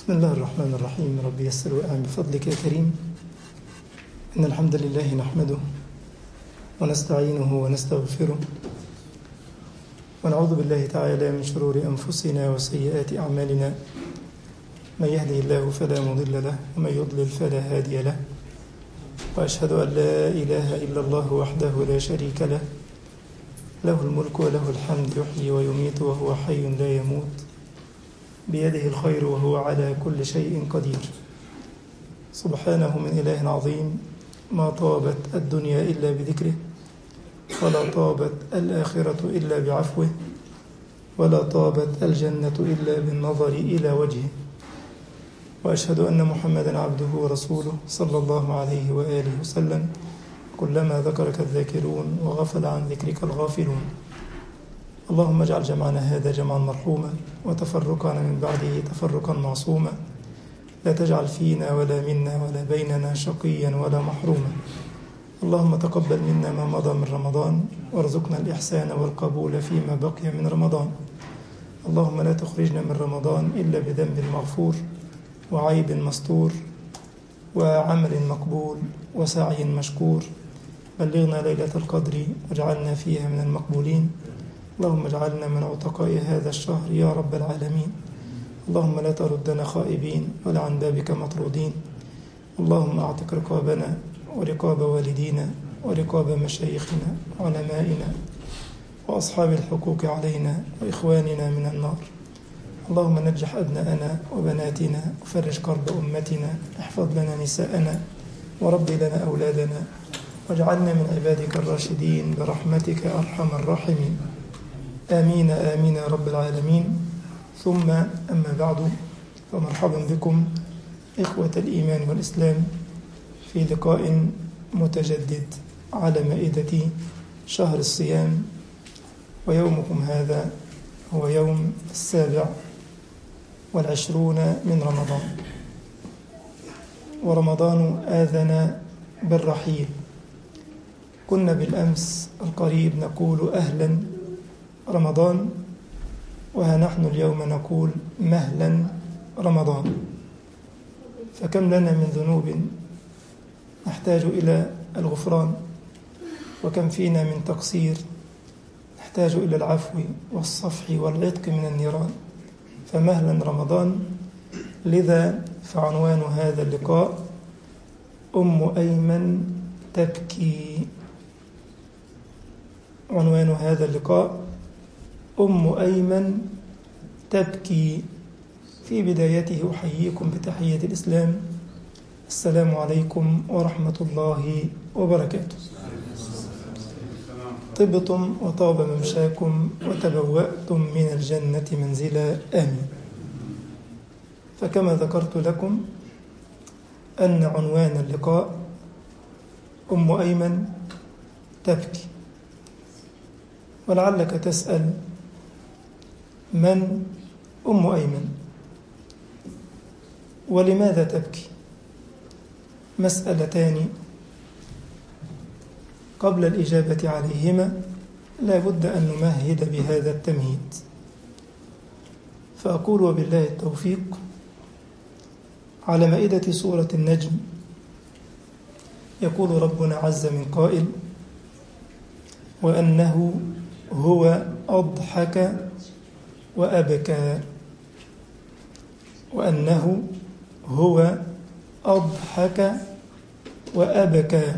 بسم الله الرحمن الرحيم رب يسر وأعن بفضلك يا كريم إن الحمد لله نحمده ونستعينه ونستغفره ونعوذ بالله تعالى من شرور أنفسنا وسيئات أعمالنا من يهده الله فلا مضل له ومن يضلل فلا هادي له وأشهد أن لا إله إلا الله وحده لا شريك له له الملك وله الحمد يحيي ويميت وهو حي لا يموت بيده الخير وهو على كل شيء قدير سبحانه من إله عظيم ما طابت الدنيا إلا بذكره ولا طابت الآخرة إلا بعفوه ولا طابت الجنة إلا بالنظر إلى وجهه وأشهد أن محمدا عبده ورسوله صلى الله عليه وآله وسلم كلما ذكرك الذاكرون وغفل عن ذكرك الغافلون اللهم اجعل جمعنا هذا جمعا مرحوما وتفرقنا من بعده تفرقا معصوما لا تجعل فينا ولا منا ولا بيننا شقيا ولا محروما اللهم تقبل منا ما مضى من رمضان وارزقنا الإحسان والقبول فيما بقي من رمضان اللهم لا تخرجنا من رمضان إلا بذنب مغفور وعيب مستور وعمل مقبول وسعي مشكور بلغنا ليلة القدر واجعلنا فيها من المقبولين اللهم اجعلنا من عتقاء هذا الشهر يا رب العالمين اللهم لا تردنا خائبين ولا عن بابك مطرودين اللهم اعتق رقابنا ورقاب والدينا ورقاب مشايخنا وعلمائنا وأصحاب الحقوق علينا وإخواننا من النار اللهم نجح أبناءنا وبناتنا وفرج كرب أمتنا احفظ لنا نساءنا وربي لنا أولادنا واجعلنا من عبادك الراشدين برحمتك أرحم الراحمين آمين آمين يا رب العالمين ثم أما بعد فمرحبا بكم إخوة الإيمان والإسلام في لقاء متجدد على مائدة شهر الصيام ويومكم هذا هو يوم السابع والعشرون من رمضان ورمضان آذن بالرحيل كنا بالأمس القريب نقول أهلا رمضان وها نحن اليوم نقول مهلا رمضان فكم لنا من ذنوب نحتاج إلى الغفران وكم فينا من تقصير نحتاج إلى العفو والصفح والعتق من النيران فمهلا رمضان لذا فعنوان هذا اللقاء أم أيمن تبكي عنوان هذا اللقاء أم أيمن تبكي في بدايته أحييكم بتحية الإسلام السلام عليكم ورحمة الله وبركاته طبتم وطاب ممشاكم وتبوأتم من الجنة منزلا آمين فكما ذكرت لكم أن عنوان اللقاء أم أيمن تبكي ولعلك تسأل من أم أيمن ولماذا تبكي مسألتان قبل الإجابة عليهما لا بد أن نمهد بهذا التمهيد فأقول وبالله التوفيق على مائدة سورة النجم يقول ربنا عز من قائل وأنه هو أضحك وأبكى وأنه هو أضحك وأبكى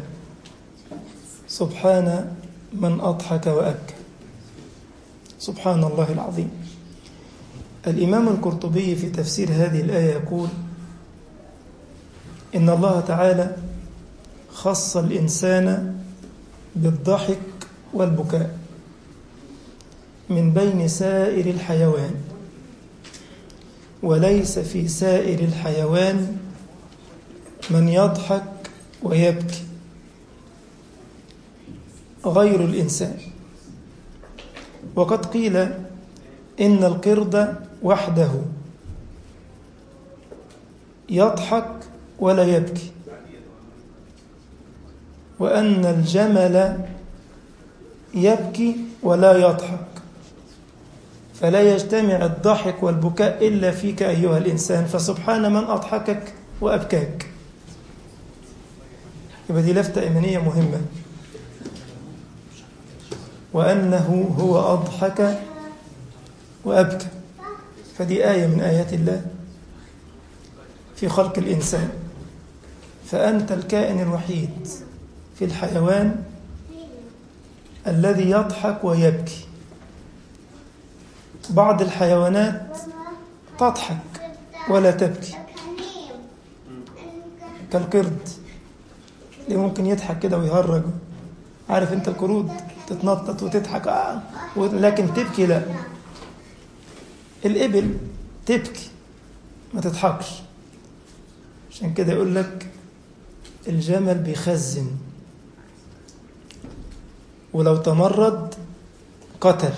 سبحان من أضحك وأبكى سبحان الله العظيم الإمام القرطبي في تفسير هذه الآية يقول إن الله تعالى خص الإنسان بالضحك والبكاء من بين سائر الحيوان وليس في سائر الحيوان من يضحك ويبكي غير الإنسان وقد قيل إن القرد وحده يضحك ولا يبكي وأن الجمل يبكي ولا يضحك فلا يجتمع الضحك والبكاء إلا فيك أيها الإنسان فسبحان من أضحكك وأبكاك يبقى دي لفتة إيمانية مهمة وأنه هو أضحك وأبكى فدي آية من آيات الله في خلق الإنسان فأنت الكائن الوحيد في الحيوان الذي يضحك ويبكي بعض الحيوانات تضحك ولا تبكي كالقرد اللي ممكن يضحك كده ويهرج عارف انت القرود تتنطط وتضحك آه. لكن تبكي لا الإبل تبكي ما تضحكش عشان كده يقول لك الجمل بيخزن ولو تمرد قتل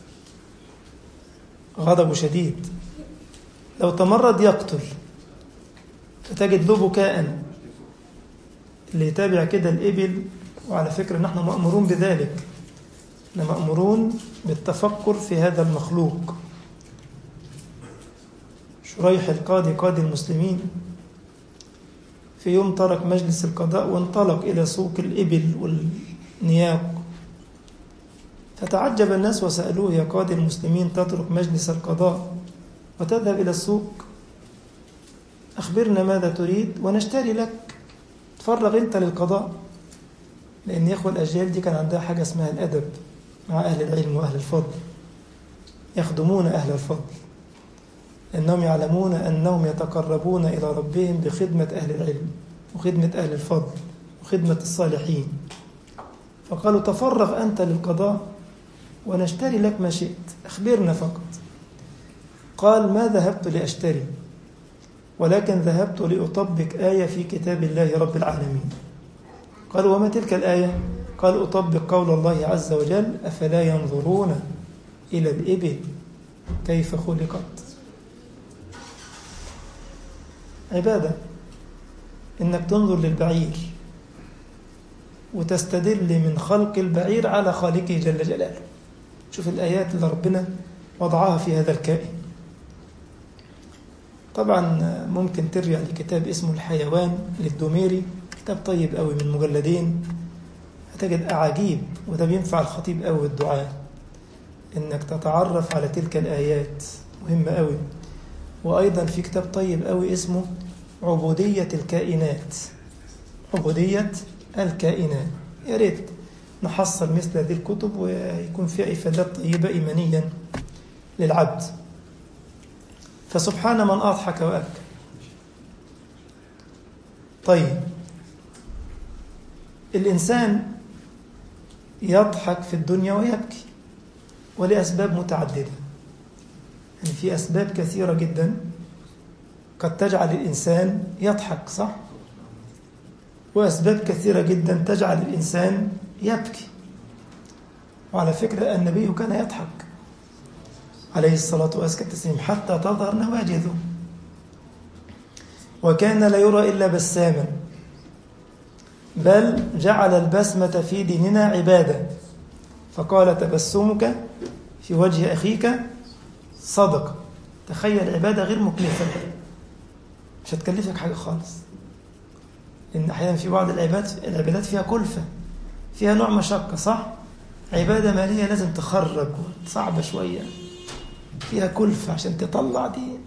غضبه شديد لو تمرد يقتل فتجد له بكاء اللي يتابع كده الإبل وعلى فكرة نحن مأمورون بذلك نحن مأمورون بالتفكر في هذا المخلوق شريح القاضي قاضي المسلمين في يوم ترك مجلس القضاء وانطلق إلى سوق الإبل والنياق فتعجب الناس وسألوه يا قاضي المسلمين تترك مجلس القضاء وتذهب إلى السوق أخبرنا ماذا تريد ونشتري لك تفرغ أنت للقضاء لأن يا إخوة الأجيال دي كان عندها حاجة اسمها الأدب مع أهل العلم وأهل الفضل يخدمون أهل الفضل إنهم يعلمون أنهم يتقربون إلى ربهم بخدمة أهل العلم وخدمة أهل الفضل وخدمة الصالحين فقالوا تفرغ أنت للقضاء ونشتري لك ما شئت أخبرنا فقط قال ما ذهبت لأشتري ولكن ذهبت لأطبق آية في كتاب الله رب العالمين قالوا وما تلك الآية قال أطبق قول الله عز وجل أفلا ينظرون إلى الإبل كيف خلقت عبادة إنك تنظر للبعير وتستدل من خلق البعير على خالقه جل جلاله شوف الآيات اللي ربنا وضعها في هذا الكائن طبعا ممكن ترجع لكتاب اسمه الحيوان للدوميري كتاب طيب قوي من مجلدين هتجد أعاجيب وده بينفع الخطيب قوي الدعاء إنك تتعرف على تلك الآيات مهمة قوي وأيضا في كتاب طيب قوي اسمه عبودية الكائنات عبودية الكائنات يا ريت نحصل مثل هذه الكتب ويكون فيها إفادات طيبة إيمانيا للعبد فسبحان من أضحك وأبكى طيب الإنسان يضحك في الدنيا ويبكي ولأسباب متعددة يعني في أسباب كثيرة جدا قد تجعل الإنسان يضحك صح؟ وأسباب كثيرة جدا تجعل الإنسان يبكي وعلى فكرة النبي كان يضحك عليه الصلاة والسلام حتى تظهر نواجذه وكان لا يرى إلا بساما بل جعل البسمة في ديننا عبادة فقال تبسمك في وجه أخيك صدقة تخيل عبادة غير مكلفة مش هتكلفك حاجة خالص لأن أحيانا في بعض العبادات العبادات فيها كلفة فيها نوع مشقة صح؟ عبادة مالية لازم تخرج صعبة شوية فيها كلفة عشان تطلع دي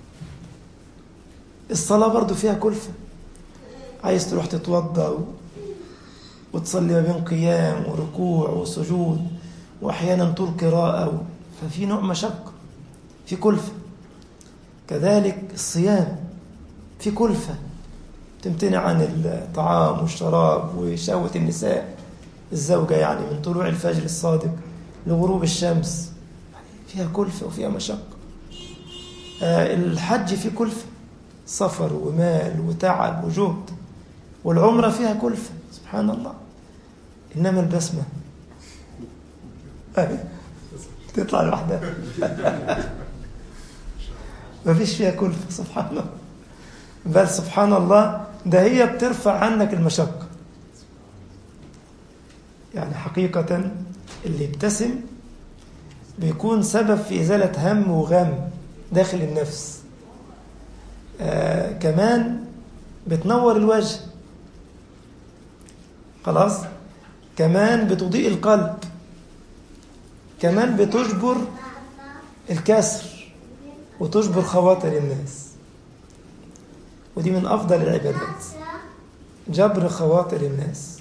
الصلاة برضو فيها كلفة عايز تروح تتوضأ وتصلي ما بين قيام وركوع وسجود وأحيانا طول قراءة ففي نوع مشقة في كلفة كذلك الصيام في كلفة تمتنع عن الطعام والشراب وشهوة النساء الزوجة يعني من طلوع الفجر الصادق لغروب الشمس فيها كلفة وفيها مشقة آه الحج فيه كلفة سفر ومال وتعب وجهد والعمرة فيها كلفة سبحان الله إنما البسمة تطلع لوحدها ما فيش فيها كلفة سبحان الله بل سبحان الله ده هي بترفع عنك المشقة يعني حقيقة اللي يبتسم بيكون سبب في إزالة هم وغم داخل النفس آه كمان بتنور الوجه خلاص كمان بتضيء القلب كمان بتجبر الكسر وتجبر خواطر الناس ودي من أفضل العبادات جبر خواطر الناس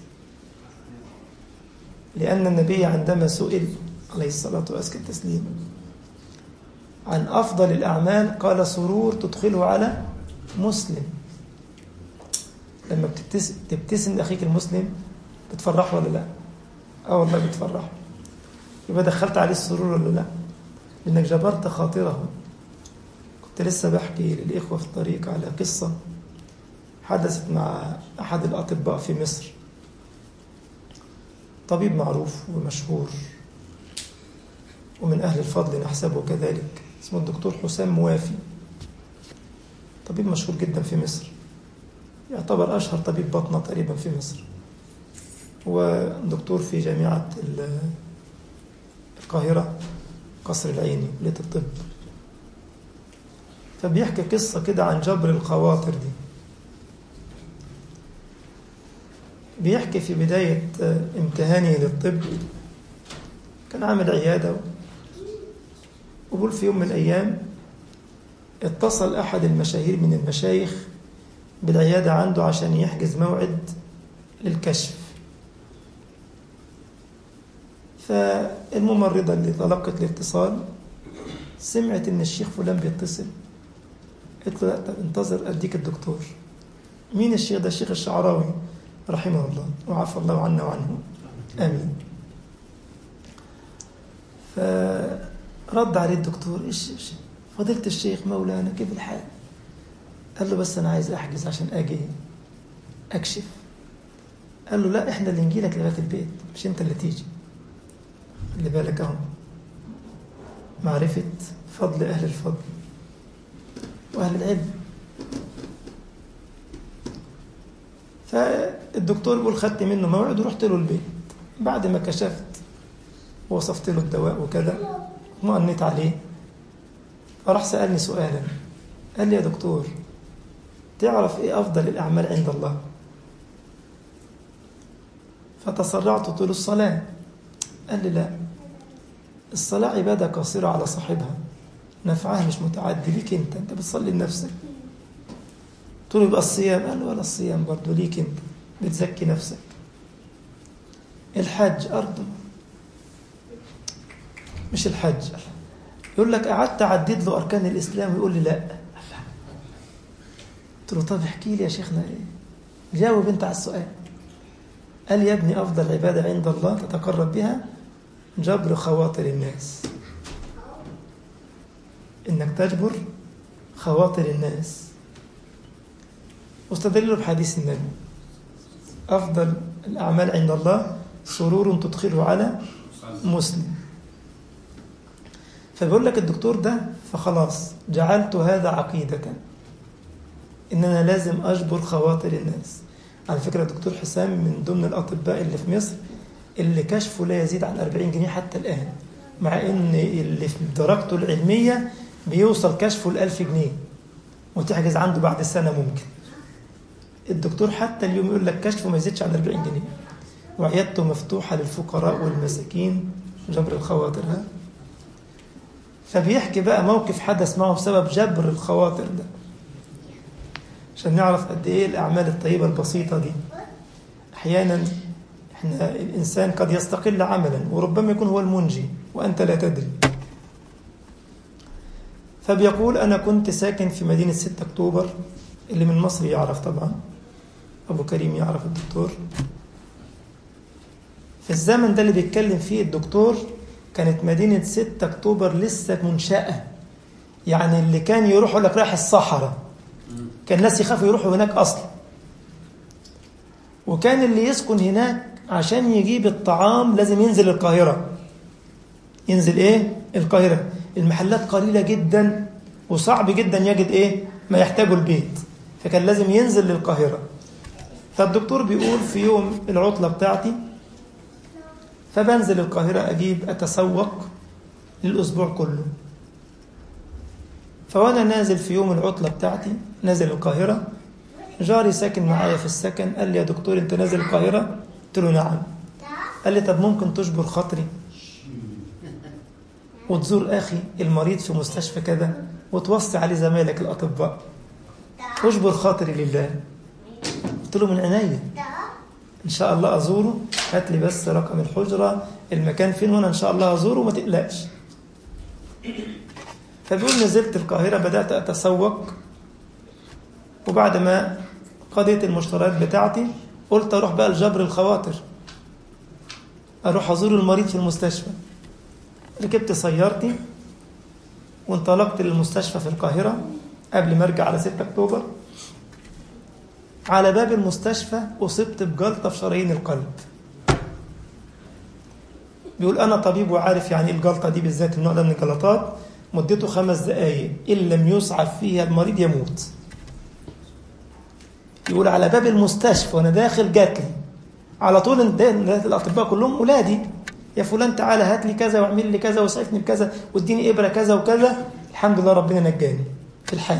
لأن النبي عندما سئل عليه الصلاة والسلام التسليم عن أفضل الأعمال قال سرور تدخله على مسلم لما بتبتسم, تبتسم لأخيك المسلم بتفرحه ولا لا اه والله بتفرحه يبقى دخلت عليه السرور ولا لا لأنك جبرت خاطره كنت لسه بحكي للإخوة في الطريق على قصة حدثت مع أحد الأطباء في مصر طبيب معروف ومشهور ومن أهل الفضل نحسبه كذلك اسمه الدكتور حسام موافي طبيب مشهور جدا في مصر يعتبر أشهر طبيب بطنة تقريبا في مصر هو دكتور في جامعة القاهرة قصر العيني كلية الطب فبيحكي قصة كده عن جبر الخواطر دي بيحكي في بداية امتهانه للطب كان عامل عيادة وبقول في يوم من الأيام اتصل أحد المشاهير من المشايخ بالعيادة عنده عشان يحجز موعد للكشف فالممرضة اللي تلقت الاتصال سمعت ان الشيخ فلان بيتصل قلت له لا طب انتظر اديك الدكتور مين الشيخ ده الشيخ الشعراوي رحمه الله وعفى الله عنا وعنه امين فرد عليه الدكتور ايش فضيلة الشيخ مولانا كيف الحال قال له بس انا عايز احجز عشان اجي اكشف قال له لا احنا اللي نجيلك لغايه البيت مش انت اللي تيجي اللي بالك اهو معرفة فضل أهل الفضل وأهل العلم فالدكتور بيقول خدت منه موعد ورحت له البيت بعد ما كشفت ووصفت له الدواء وكذا مؤنت عليه فراح سألني سؤالا قال لي يا دكتور تعرف ايه أفضل الأعمال عند الله فتسرعت قلت له الصلاة قال لي لا الصلاة عبادة قصيرة على صاحبها نفعها مش متعدي ليك انت انت بتصلي لنفسك قلت له يبقى الصيام قال له ولا الصيام برضه ليك انت بتزكي نفسك الحج أرضه مش الحج يقول لك قعدت أعدد له أركان الإسلام ويقول لي لا قلت له طب احكي لي يا شيخنا ايه جاوب انت على السؤال قال يا ابني أفضل عبادة عند الله تتقرب بها جبر خواطر الناس إنك تجبر خواطر الناس واستدلوا بحديث النبي أفضل الأعمال عند الله سرور تدخله على مسلم فبيقول لك الدكتور ده فخلاص جعلت هذا عقيدة إن أنا لازم أجبر خواطر الناس على فكرة الدكتور حسام من ضمن الأطباء اللي في مصر اللي كشفه لا يزيد عن 40 جنيه حتى الآن مع إن اللي في درجته العلمية بيوصل كشفه ل 1000 جنيه وتحجز عنده بعد سنة ممكن الدكتور حتى اليوم يقول لك كشفه ما يزيدش عن 40 جنيه وعيادته مفتوحة للفقراء والمساكين جبر الخواطر ها فبيحكي بقى موقف حدث معه بسبب جبر الخواطر ده عشان نعرف قد ايه الاعمال الطيبه البسيطه دي احيانا احنا الانسان قد يستقل عملا وربما يكون هو المنجي وانت لا تدري فبيقول انا كنت ساكن في مدينه 6 اكتوبر اللي من مصر يعرف طبعا ابو كريم يعرف الدكتور في الزمن ده اللي بيتكلم فيه الدكتور كانت مدينه 6 اكتوبر لسه منشاه يعني اللي كان يروح يقول لك رايح الصحراء كان الناس يخافوا يروحوا هناك اصلا وكان اللي يسكن هناك عشان يجيب الطعام لازم ينزل القاهرة ينزل ايه القاهرة المحلات قليلة جدا وصعب جدا يجد ايه ما يحتاجه البيت فكان لازم ينزل للقاهرة فالدكتور بيقول في يوم العطلة بتاعتي فبنزل القاهرة أجيب أتسوق للأسبوع كله فوأنا نازل في يوم العطلة بتاعتي نازل القاهرة جاري ساكن معايا في السكن قال لي يا دكتور انت نازل القاهرة قلت له نعم قال لي طب ممكن تجبر خاطري وتزور أخي المريض في مستشفى كذا وتوصي عليه زمايلك الأطباء اجبر خاطري لله قلت له من عينيا إن شاء الله أزوره هات لي بس رقم الحجرة المكان فين وأنا إن شاء الله أزوره وما تقلقش فبيقول نزلت القاهرة بدأت أتسوق وبعد ما قضيت المشتريات بتاعتي قلت أروح بقى لجبر الخواطر أروح أزور المريض في المستشفى ركبت سيارتي وانطلقت للمستشفى في القاهرة قبل ما أرجع على 6 أكتوبر على باب المستشفى أصبت بجلطة في شرايين القلب بيقول أنا طبيب وعارف يعني الجلطة دي بالذات النوع ده من الجلطات مدته خمس دقايق إن لم يسعف فيها المريض يموت يقول على باب المستشفى وأنا داخل جات لي على طول الأطباء كلهم ولادي يا فلان تعالى هات لي كذا واعمل لي كذا واسعفني بكذا واديني إبرة كذا وكذا الحمد لله ربنا نجاني في الحال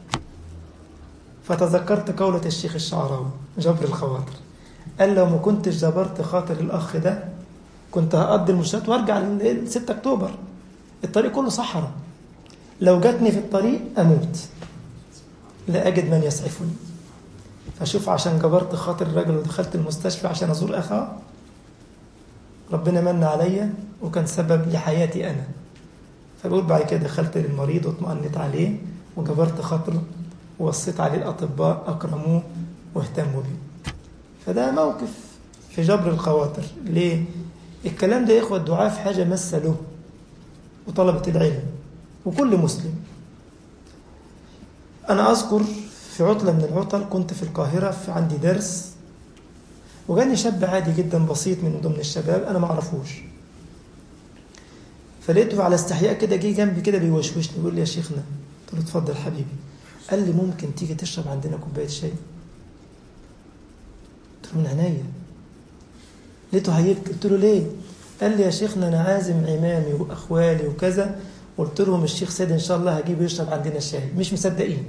فتذكرت قولة الشيخ الشعراوي جبر الخواطر قال لو ما كنتش جبرت خاطر الأخ ده كنت هقضي المشتات وارجع ل 6 أكتوبر الطريق كله صحراء لو جاتني في الطريق أموت لا أجد من يسعفني فشوف عشان جبرت خاطر الراجل ودخلت المستشفى عشان أزور أخاه ربنا من عليا وكان سبب لحياتي أنا فبقول بعد كده دخلت للمريض واطمأنت عليه وجبرت خاطره ووصيت عليه الأطباء أكرموه واهتموا بيه فده موقف في جبر الخواطر ليه؟ الكلام ده يا إخوة الدعاء في حاجة مسة له وطلبة العلم وكل مسلم أنا أذكر في عطلة من العطل كنت في القاهرة في عندي درس وجاني شاب عادي جدا بسيط من ضمن الشباب أنا ما أعرفوش فلقيته على استحياء كده جه جنبي كده بيوشوشني بيقول لي يا شيخنا قلت له اتفضل حبيبي قال لي ممكن تيجي تشرب عندنا كوبايه شاي قلت له من عينيا لقيته هيبكي قلت له ليه قال لي يا شيخنا انا عازم عمامي واخوالي وكذا قلت لهم الشيخ سيد ان شاء الله هجيبه يشرب عندنا الشاي مش مصدقين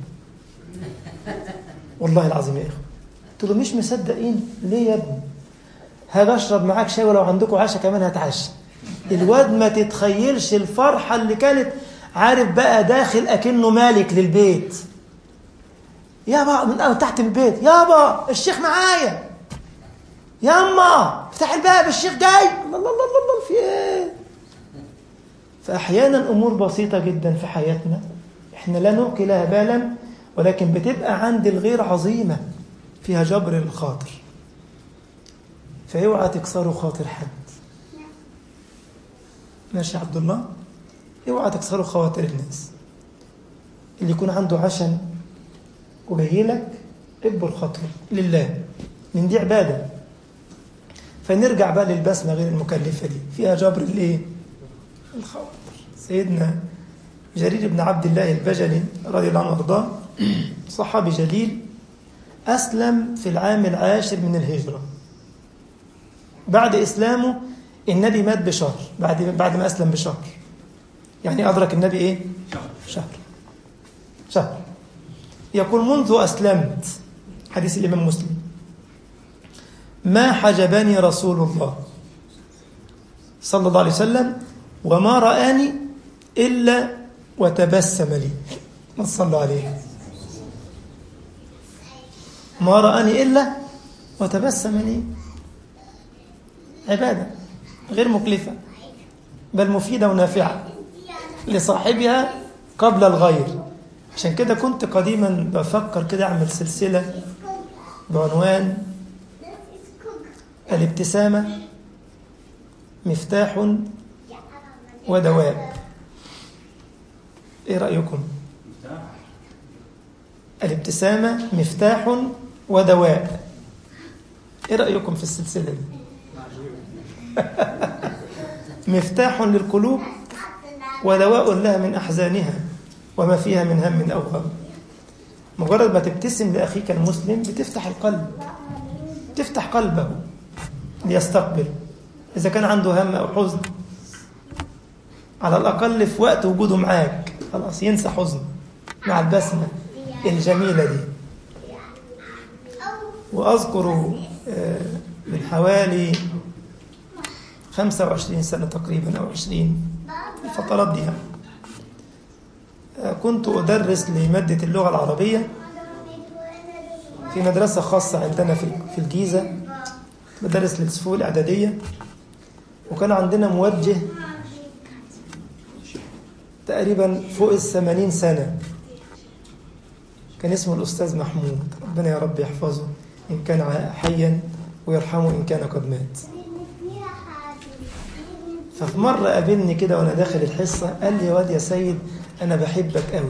والله العظيم يا اخوه قلت له مش مصدقين ليه يا ابني هاجي اشرب معاك شاي ولو عندكم عشاء كمان هتعشى الواد ما تتخيلش الفرحه اللي كانت عارف بقى داخل اكنه مالك للبيت يابا من تحت البيت يابا الشيخ معايا ياما افتح الباب الشيخ جاي الله الله الله الله في ايه فاحيانا امور بسيطه جدا في حياتنا احنا لا نلقي لها بالا ولكن بتبقى عند الغير عظيمه فيها جبر الخاطر فاوعى تكسروا خاطر حد ماشي يا عبد الله اوعى تكسروا خواطر الناس اللي يكون عنده عشم وجاي لك اكبر خاطره لله من دي عباده فنرجع بقى للبسمه غير المكلفه دي فيها جبر الايه الخواطر سيدنا جرير بن عبد الله البجلي رضي الله عنه وارضاه صحابي جليل اسلم في العام العاشر من الهجره بعد اسلامه النبي مات بشهر بعد بعد ما اسلم بشهر يعني ادرك النبي ايه شهر شهر يقول منذ اسلمت حديث الامام مسلم ما حجبني رسول الله صلى الله عليه وسلم وما رآني إلا وتبسم لي ما صلى عليه ما رآني إلا وتبسم لي عبادة غير مكلفة بل مفيدة ونافعة لصاحبها قبل الغير عشان كده كنت قديما بفكر كده أعمل سلسلة بعنوان الابتسامة مفتاح ودواء ايه رأيكم الابتسامة مفتاح ودواء ايه رأيكم في السلسلة دي مفتاح للقلوب ودواء لها من أحزانها وما فيها من هم أو غم مجرد ما تبتسم لأخيك المسلم بتفتح القلب تفتح قلبه ليستقبل إذا كان عنده هم أو حزن على الأقل في وقت وجوده معاك خلاص ينسى حزنه مع البسمة الجميلة دي وأذكر آه، من حوالي 25 سنة تقريبا أو 20 الفترات دي يعني. آه، كنت أدرس لمادة اللغة العربية في مدرسة خاصة عندنا في في الجيزة بدرس للصفوف الإعدادية وكان عندنا موجه تقريبا فوق الثمانين سنة كان اسمه الأستاذ محمود ربنا يا رب يحفظه إن كان حيا ويرحمه إن كان قد مات ففي مرة قابلني كده وأنا داخل الحصة قال لي يا واد يا سيد أنا بحبك قوي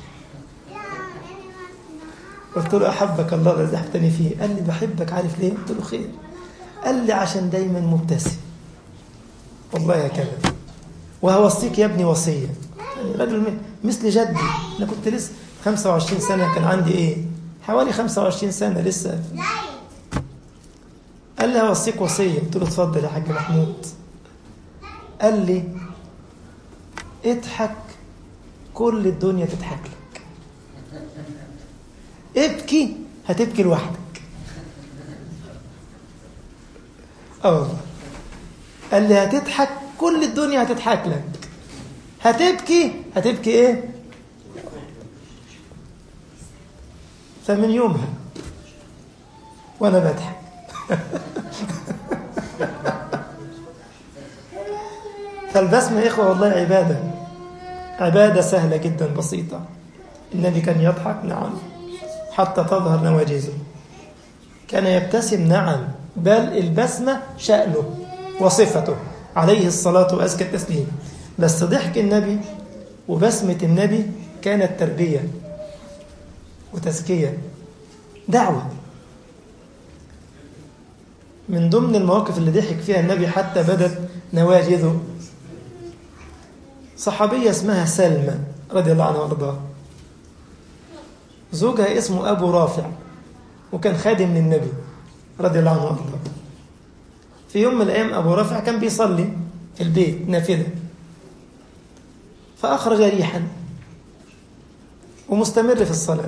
قلت له أحبك الله الذي أحبتني فيه قال لي بحبك عارف ليه قلت له خير قال لي عشان دايما مبتسم والله يا كذا وهوصيك يا ابني وصية يعني رجل مثل جدي أنا كنت لسه 25 سنة كان عندي إيه حوالي 25 سنة لسه قال لي هوصيك وصية قلت له اتفضل يا حاج محمود قال لي اضحك كل الدنيا تضحك لك ابكي هتبكي لوحدك اه والله قال لي هتضحك كل الدنيا هتضحك لك هتبكي هتبكي ايه فمن يومها وانا بضحك فالبسمة يا إخوة والله عبادة عبادة سهلة جدا بسيطة النبي كان يضحك نعم حتى تظهر نواجذه كان يبتسم نعم بل البسمة شأنه وصفته عليه الصلاة وأزكى التسليم بس ضحك النبي وبسمة النبي كانت تربية وتزكية دعوة من ضمن المواقف اللي ضحك فيها النبي حتى بدت نواجذه صحابية اسمها سلمى رضي الله عنها وارضاها زوجها اسمه أبو رافع وكان خادم للنبي رضي الله عنه وارضاه في يوم من الأيام أبو رافع كان بيصلي في البيت نافلة فأخرج ريحا ومستمر في الصلاة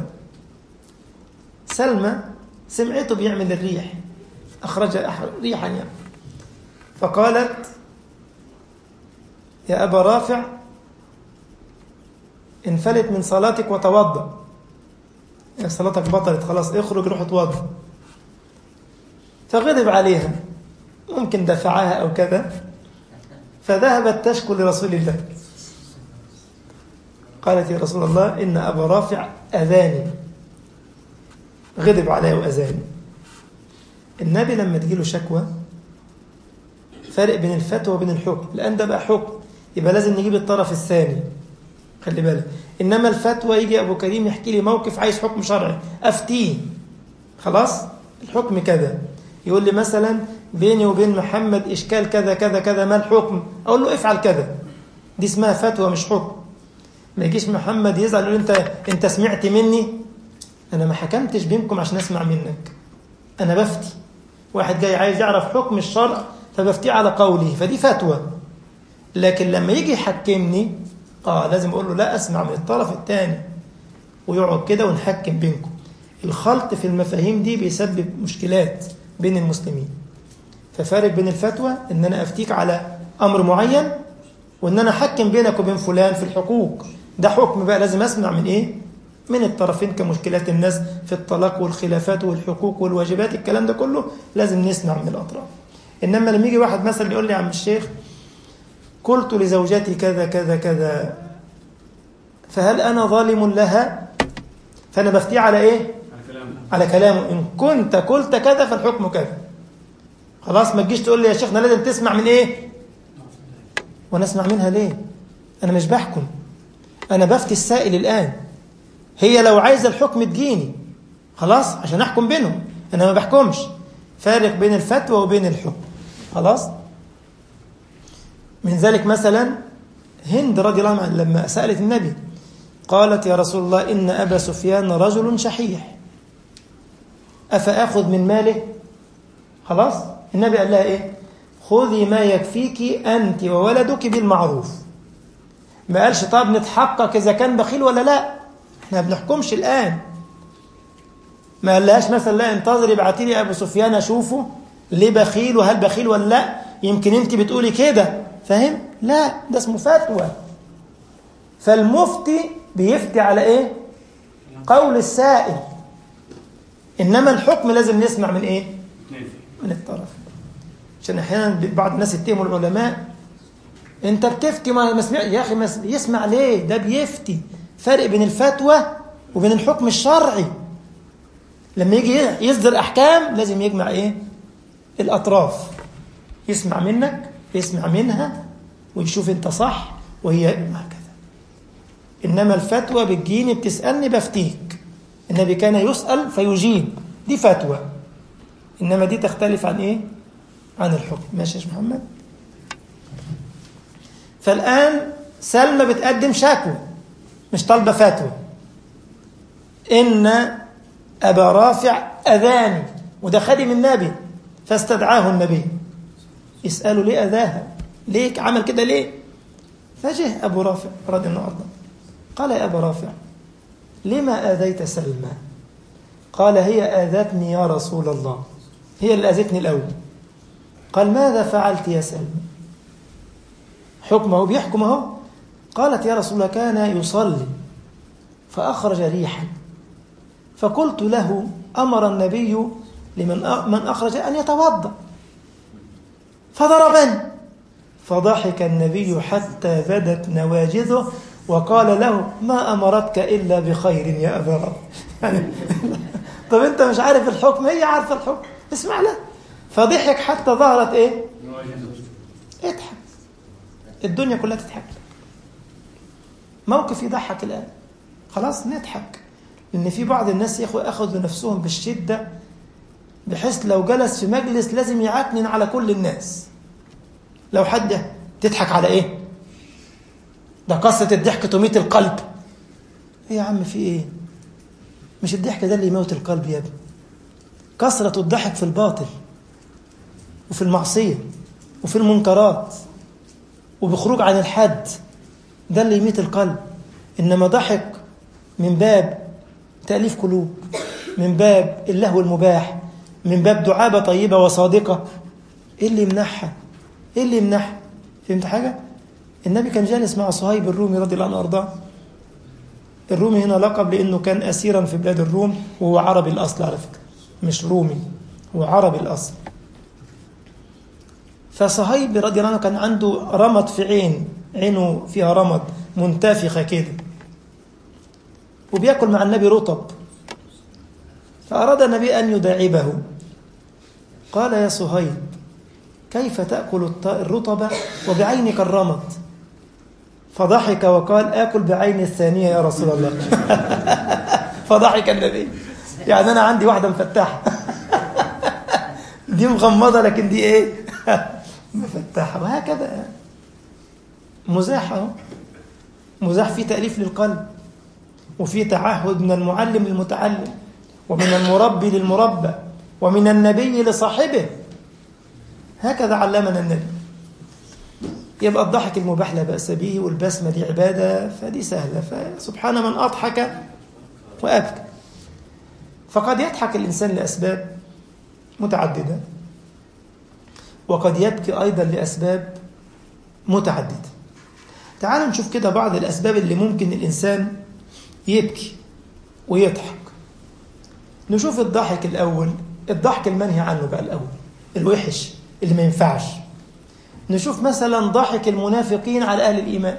سلمى سمعته بيعمل الريح أخرج ريحا يعني فقالت يا أبا رافع انفلت من صلاتك وتوضأ يا صلاتك بطلت خلاص اخرج روح اتوضأ فغضب عليها ممكن دفعها أو كذا فذهبت تشكو لرسول الله قالت يا رسول الله إن أبا رافع أذاني غضب علي وأذاني النبي لما تجيله شكوى فرق بين الفتوى وبين الحكم لأن ده بقى حكم يبقى لازم نجيب الطرف الثاني خلي بالك إنما الفتوى يجي أبو كريم يحكي لي موقف عايز حكم شرعي أفتيه خلاص الحكم كذا يقول لي مثلا بيني وبين محمد إشكال كذا كذا كذا ما الحكم أقول له افعل كذا دي اسمها فتوى مش حكم ما يجيش محمد يزعل يقول انت انت سمعت مني انا ما حكمتش بينكم عشان اسمع منك انا بفتي واحد جاي عايز يعرف حكم الشرع فبفتي على قوله فدي فتوى لكن لما يجي يحكمني اه لازم اقول له لا اسمع من الطرف الثاني ويقعد كده ونحكم بينكم الخلط في المفاهيم دي بيسبب مشكلات بين المسلمين ففارق بين الفتوى ان انا افتيك على امر معين وان انا احكم بينك وبين فلان في الحقوق ده حكم بقى لازم اسمع من ايه من الطرفين كمشكلات الناس في الطلاق والخلافات والحقوق والواجبات الكلام ده كله لازم نسمع من الاطراف انما لما يجي واحد مثلا يقول لي يا عم الشيخ قلت لزوجتي كذا كذا كذا فهل انا ظالم لها فانا بفتي على ايه على كلامه ان كنت قلت كذا فالحكم كذا خلاص ما تجيش تقول لي يا شيخنا لازم تسمع من ايه وانا اسمع منها ليه انا مش بحكم انا بفتي السائل الان هي لو عايزه الحكم تجيني خلاص عشان احكم بينهم انا ما بحكمش فارق بين الفتوى وبين الحكم خلاص من ذلك مثلا هند رضي الله عنها لما سألت النبي قالت يا رسول الله إن أبا سفيان رجل شحيح أفأخذ من ماله خلاص النبي قال لها إيه خذي ما يكفيك أنت وولدك بالمعروف ما قالش طب نتحقق إذا كان بخيل ولا لا احنا ما بنحكمش الآن ما قالهاش مثلا لا انتظري ابعتي لي أبو سفيان أشوفه ليه بخيل وهل بخيل ولا لا يمكن انت بتقولي كده فاهم لا ده اسمه فتوى فالمفتي بيفتي على ايه قول السائل انما الحكم لازم نسمع من ايه من الطرف عشان احيانا بعض الناس يتهموا العلماء انت بتفتي ما مسمع يا اخي مس... يسمع ليه ده بيفتي فرق بين الفتوى وبين الحكم الشرعي لما يجي يصدر احكام لازم يجمع ايه الاطراف يسمع منك يسمع منها ويشوف انت صح وهي هكذا انما الفتوى بتجيني بتسالني بفتيك النبي كان يسال فيجيب دي فتوى انما دي تختلف عن ايه عن الحكم ماشي يا شيخ محمد فالان سلمى بتقدم شكوى مش طالبه فتوى ان ابا رافع اذاني وده خادم النبي فاستدعاه النبي يساله ليه اذاها ليه عمل كده ليه فجه ابو رافع رضي الله عنه قال يا ابا رافع لما اذيت سلمى قال هي اذتني يا رسول الله هي اللي اذتني الاول قال ماذا فعلت يا سلمى حكمه بيحكم اهو قالت يا رسول الله كان يصلي فأخرج ريحا فقلت له أمر النبي لمن من أخرج أن يتوضأ فضربني فضحك النبي حتى بدت نواجذه وقال له ما أمرتك إلا بخير يا أبا رب يعني طب أنت مش عارف الحكم هي عارفة الحكم اسمع له فضحك حتى ظهرت إيه اضحك الدنيا كلها تضحك موقف يضحك الآن خلاص نضحك لأن في بعض الناس يا أخوة أخذوا نفسهم بالشدة بحيث لو جلس في مجلس لازم يعكنن على كل الناس لو حد تضحك على إيه ده قصة الضحك تميت القلب إيه يا عم في إيه مش الضحك ده اللي يموت القلب يا ابني كثرة الضحك في الباطل وفي المعصية وفي المنكرات وبخروج عن الحد ده اللي يميت القلب إنما ضحك من باب تأليف قلوب من باب اللهو المباح من باب دعابة طيبة وصادقة إيه اللي يمنعها إيه اللي يمنعها فهمت حاجة النبي كان جالس مع صهيب الرومي رضي الله عنه وارضاه الرومي هنا لقب لأنه كان أسيرا في بلاد الروم وهو عربي الأصل على فكرة مش رومي هو عربي الأصل فصهيب رضي الله عنه كان عنده رمد في عين عينه فيها رمد منتفخة كده وبياكل مع النبي رطب فأراد النبي أن يداعبه قال يا صهيب كيف تأكل الرطب وبعينك الرمد فضحك وقال آكل بعين الثانية يا رسول الله فضحك النبي يعني أنا عندي واحدة مفتحة دي مغمضة لكن دي إيه مفتحة وهكذا مزاح اهو مزاح فيه تأليف للقلب وفيه تعهد من المعلم للمتعلم ومن المربي للمربى ومن النبي لصاحبه هكذا علمنا النبي يبقى الضحك المباح لا بأس به والبسمة دي عبادة فدي سهلة فسبحان من أضحك وأبكى فقد يضحك الإنسان لأسباب متعددة وقد يبكي أيضا لأسباب متعددة تعالوا نشوف كده بعض الأسباب اللي ممكن الإنسان يبكي ويضحك نشوف الضحك الأول الضحك المنهي عنه بقى الأول الوحش اللي ما ينفعش نشوف مثلا ضحك المنافقين على أهل الإيمان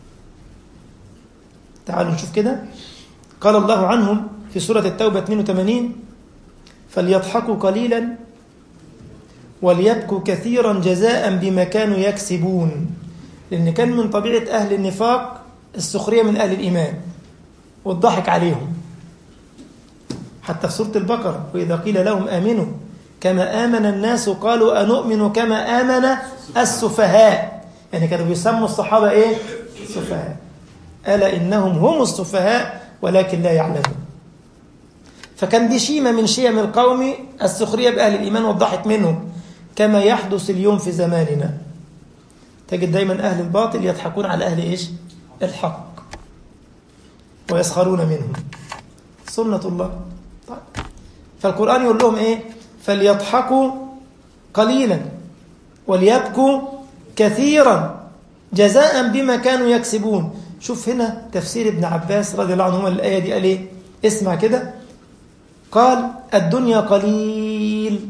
تعالوا نشوف كده قال الله عنهم في سورة التوبة 82 فليضحكوا قليلا وليبكوا كثيرا جزاء بما كانوا يكسبون لأن كان من طبيعة أهل النفاق السخرية من أهل الإيمان والضحك عليهم حتى في سورة البقرة وإذا قيل لهم آمنوا كما آمن الناس قالوا أنؤمن كما آمن السفهاء يعني كانوا بيسموا الصحابة إيه؟ سفهاء ألا إنهم هم السفهاء ولكن لا يعلمون فكان دي شيمة من شيم القوم السخرية بأهل الإيمان والضحك منهم كما يحدث اليوم في زماننا تجد دايما أهل الباطل يضحكون على أهل إيش؟ الحق ويسخرون منهم سنة الله طيب. فالقرآن يقول لهم إيه فليضحكوا قليلا وليبكوا كثيرا جزاء بما كانوا يكسبون شوف هنا تفسير ابن عباس رضي الله عنهما الآية دي قال إيه اسمع كده قال الدنيا قليل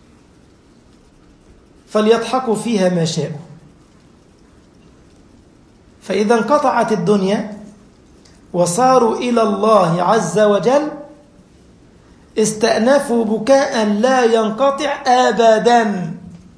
فليضحكوا فيها ما شاءوا فإذا انقطعت الدنيا وصاروا إلى الله عز وجل استأنفوا بكاء لا ينقطع أبدا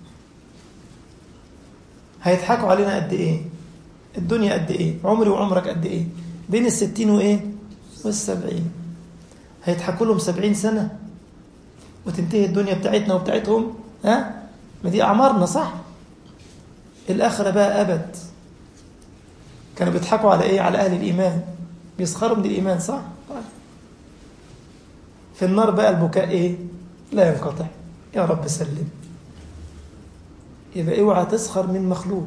هيضحكوا علينا قد إيه الدنيا قد إيه عمري وعمرك قد إيه بين الستين وإيه والسبعين هيضحكوا لهم سبعين سنة وتنتهي الدنيا بتاعتنا وبتاعتهم ها ما دي أعمارنا صح الآخرة بقى أبد كانوا بيضحكوا على إيه على أهل الإيمان بيسخروا من الإيمان صح طيب. في النار بقى البكاء إيه لا ينقطع يا رب سلم يبقى اوعى تسخر من مخلوق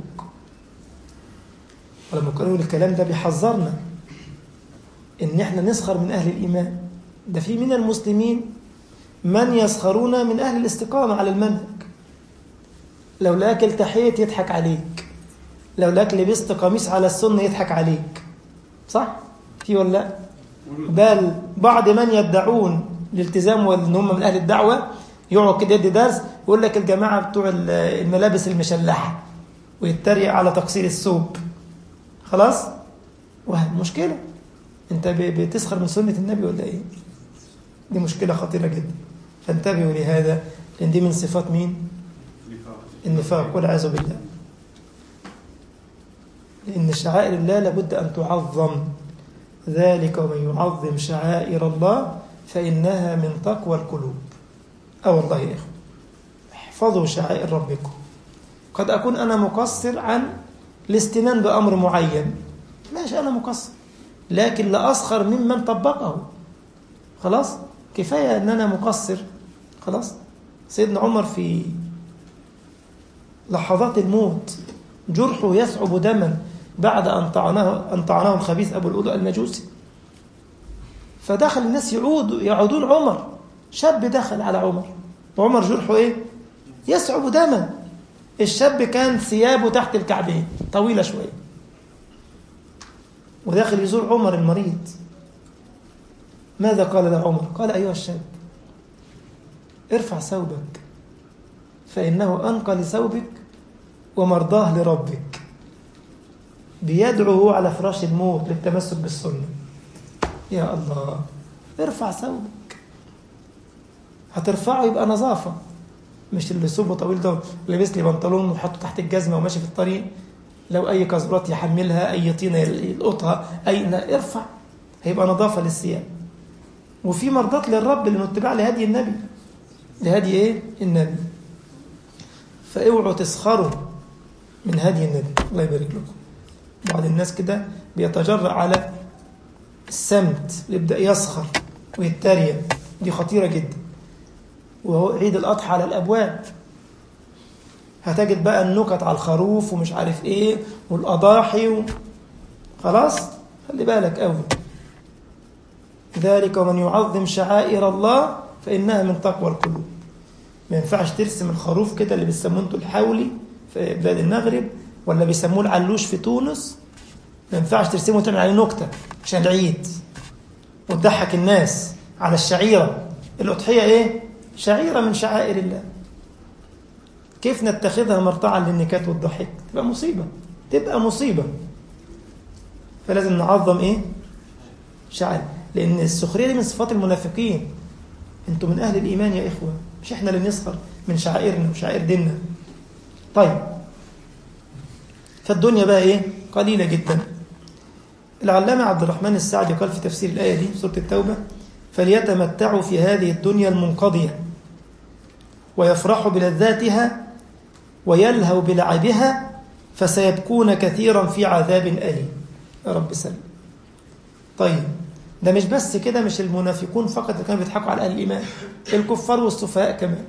ولما قالوا الكلام ده بيحذرنا ان احنا نسخر من اهل الايمان ده في من المسلمين من يسخرون من اهل الاستقامه على المنهج لو لقاك التحيت يضحك عليك لو لقاك لبست قميص على السنه يضحك عليك صح في ولا لا بل بعض من يدعون الالتزام وان هم من اهل الدعوه يقعد كده يدي درس يقول لك الجماعه بتوع الملابس المشلحه ويتريق على تقصير الثوب خلاص وهم مشكله انت بتسخر من سنه النبي ولا ايه دي مشكله خطيره جدا فانتبهوا لهذا لان دي من صفات مين النفاق والعياذ بالله لان شعائر الله لابد ان تعظم ذلك ومن يعظم شعائر الله فانها من تقوى القلوب اه والله يا اخوه احفظوا شعائر ربكم قد اكون انا مقصر عن الاستنان بامر معين ماشي انا مقصر لكن لا اسخر ممن طبقه خلاص كفايه ان انا مقصر خلاص سيدنا عمر في لحظات الموت جرحه يثعب دما بعد ان طعنه ان طعنه الخبيث ابو الأولو المجوسي فدخل الناس يعود يعودون عمر شاب دخل على عمر وعمر جرحه ايه يسعب دما الشاب كان ثيابه تحت الكعبين طويله شويه وداخل يزور عمر المريض ماذا قال له عمر قال ايها الشاب ارفع ثوبك فانه انقى لثوبك ومرضاه لربك بيدعو هو على فراش الموت للتمسك بالسنه يا الله ارفع ثوبك هترفعه يبقى نظافه مش اللي ثوبه طويل ده لابس لي بنطلون وحطه تحت الجزمه وماشي في الطريق لو اي كزبرات يحملها اي طينه يلقطها اي ارفع هيبقى نظافه للثياب وفي مرضات للرب لانه اتباع لهدي النبي لهدي ايه النبي فاوعوا تسخروا من هدي النبي الله يبارك لكم بعض الناس كده بيتجرأ على السمت يبدأ يسخر ويتريق دي خطيرة جدا وهو عيد الأضحى على الأبواب هتجد بقى النكت على الخروف ومش عارف ايه والأضاحي و... خلاص خلي بالك قوي ذلك ومن يعظم شعائر الله فإنها من تقوى القلوب ما ينفعش ترسم الخروف كده اللي بيسموه انتوا الحولي في بلاد المغرب ولا بيسموه العلوش في تونس ما ينفعش ترسمه وتعمل عليه نكتة عشان العيد وتضحك الناس على الشعيرة الأضحية إيه؟ شعيرة من شعائر الله كيف نتخذها مرتعا للنكات والضحك تبقى مصيبة تبقى مصيبة فلازم نعظم إيه؟ شعائر لأن السخرية دي من صفات المنافقين أنتم من أهل الإيمان يا إخوة مش إحنا اللي نسخر من شعائرنا وشعائر ديننا طيب فالدنيا بقى إيه؟ قليلة جدا العلامة عبد الرحمن السعدي قال في تفسير الآية دي سورة التوبة فليتمتعوا في هذه الدنيا المنقضية ويفرحوا بلذاتها ويلهوا بلعبها فسيبكون كثيرا في عذاب أليم يا رب سلم طيب ده مش بس كده مش المنافقون فقط اللي كانوا بيضحكوا على أهل الإيمان الكفار والسفهاء كمان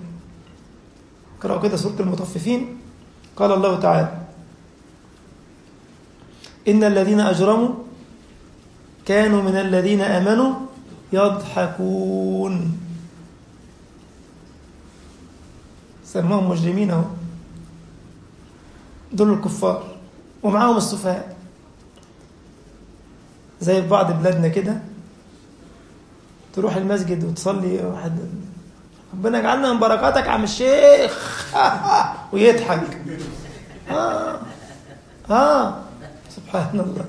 قرأوا كده سورة المطففين قال الله تعالى إن الذين أجرموا كانوا من الذين آمنوا يضحكون سماهم مجرمين اهو دول الكفار ومعاهم السفهاء زي في بعض بلادنا كده تروح المسجد وتصلي واحد ربنا يجعلنا من بركاتك عم الشيخ ويضحك آه. آه. سبحان الله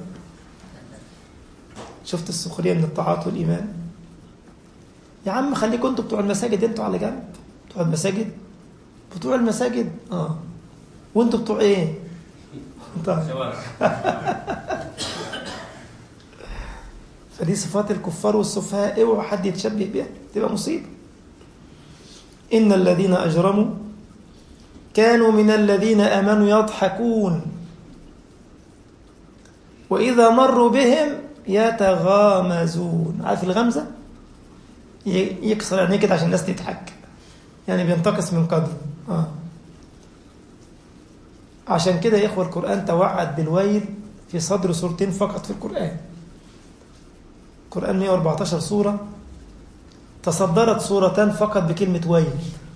شفت السخرية من الطاعات والإيمان يا عم خليكم انتوا بتوع المساجد انتوا على جنب بتوع المساجد بتوع المساجد اه وانتوا بتوع ايه طيب فدي صفات الكفار والسفهاء اوعى حد يتشبه بها تبقى مصيبه ان الذين اجرموا كانوا من الذين امنوا يضحكون واذا مروا بهم يتغامزون عارف الغمزه يكسر عينيه كده عشان الناس تضحك يعني بينتقص من قدره آه. عشان كده يا إخوة القرآن توعد بالويل في صدر سورتين فقط في القرآن القرآن 114 سورة تصدرت سورتان فقط بكلمة ويل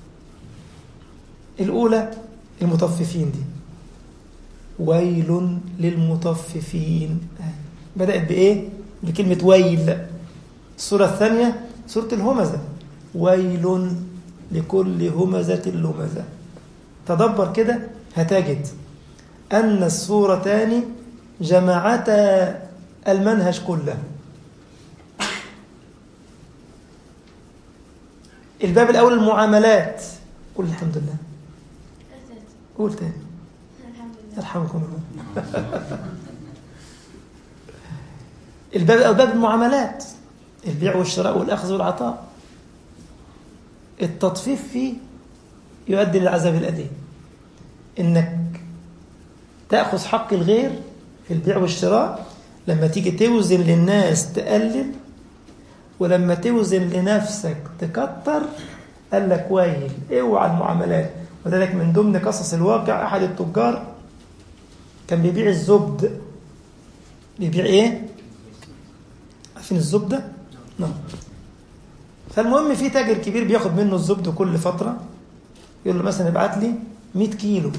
الأولى المطففين دي ويل للمطففين بدأت بإيه؟ بكلمة ويل السورة الثانية سورة الهمزة ويل لكل همزة لمزة تدبر كده هتجد أن السورتان جمعتا المنهج كله الباب الأول المعاملات قول الحمد لله قول تاني يرحمكم الله الباب الأول باب المعاملات البيع والشراء والأخذ والعطاء التطفيف فيه يؤدي للعذاب الأليم إنك تأخذ حق الغير في البيع والشراء لما تيجي توزن للناس تقلل ولما توزن لنفسك تكتر قال لك ويل اوعى المعاملات وذلك من ضمن قصص الواقع أحد التجار كان بيبيع الزبد بيبيع ايه؟ عارفين الزبده؟ نعم فالمهم في تاجر كبير بياخد منه الزبد كل فترة يقول له مثلا ابعت لي 100 كيلو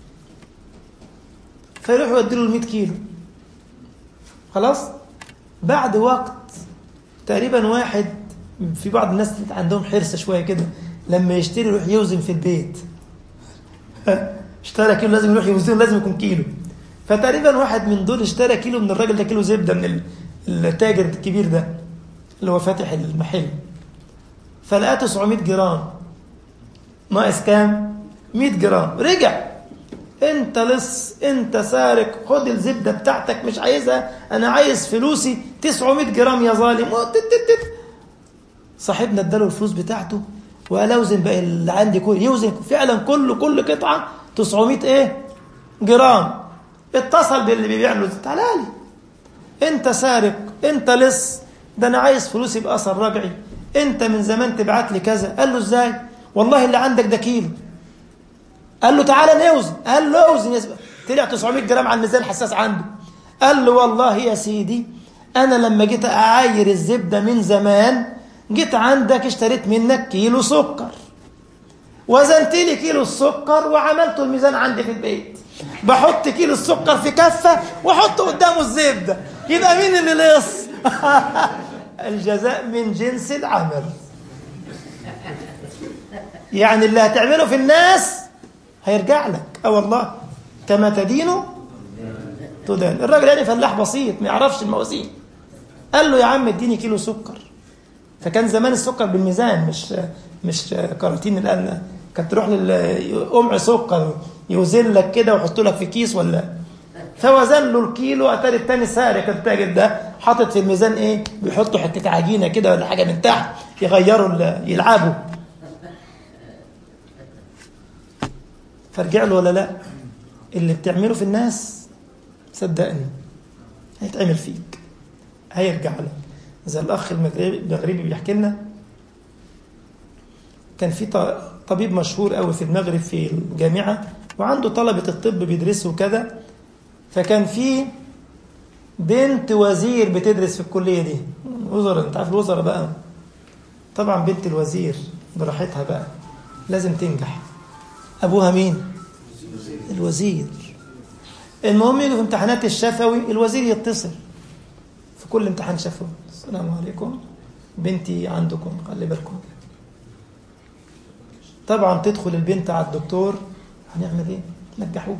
فيروح يودي له ال 100 كيلو خلاص بعد وقت تقريبا واحد في بعض الناس عندهم حرص شويه كده لما يشتري يروح يوزن في البيت اشترى كيلو لازم يروح يوزن لازم يكون كيلو فتقريبا واحد من دول اشترى كيلو من الراجل ده كيلو زبده من التاجر الكبير ده اللي هو فاتح المحل فلقاه 900 جرام ناقص كام 100 جرام رجع انت لص انت سارق خد الزبده بتاعتك مش عايزها انا عايز فلوسي 900 جرام يا ظالم صاحبنا اداله الفلوس بتاعته وقال اوزن بقى اللي عندي كله يوزن فعلا كله كل قطعه 900 ايه جرام اتصل باللي بيبيع له تعالى لي انت سارق انت لص ده انا عايز فلوسي باثر رجعي انت من زمان تبعت لي كذا قال له ازاي والله اللي عندك ده كيلو قال له تعالى نوزن قال له اوزن يا طلع 900 جرام على الميزان الحساس عنده قال له والله يا سيدي انا لما جيت اعاير الزبده من زمان جيت عندك اشتريت منك كيلو سكر وزنت لي كيلو السكر وعملته الميزان عندي في البيت بحط كيلو السكر في كفه واحط قدامه الزبده يبقى مين اللي لص الجزاء من جنس العمل يعني اللي هتعمله في الناس هيرجع لك اه والله كما تدين تدان الراجل يعني فلاح بسيط ما يعرفش الموازين قال له يا عم اديني كيلو سكر فكان زمان السكر بالميزان مش مش كراتين الان كانت تروح للقمع سكر يوزن لك كده ويحط لك في كيس ولا فوزن له الكيلو اتاري التاني سارق التاجر ده حاطط في الميزان ايه بيحطوا حته عجينه كده ولا حاجه من تحت يغيروا يلعبوا فرجع له ولا لا اللي بتعمله في الناس صدقني هيتعمل فيك هيرجع لك زي الاخ المغربي بيحكي لنا كان في طبيب مشهور قوي في المغرب في الجامعه وعنده طلبه الطب بيدرسوا كذا فكان في بنت وزير بتدرس في الكلية دي وزراء انت عارف الوزراء بقى طبعا بنت الوزير براحتها بقى لازم تنجح ابوها مين الوزير المهم يجي في امتحانات الشفوي الوزير يتصل في كل امتحان شفوي السلام عليكم بنتي عندكم خلي بالكم طبعا تدخل البنت على الدكتور هنعمل ايه نجحوها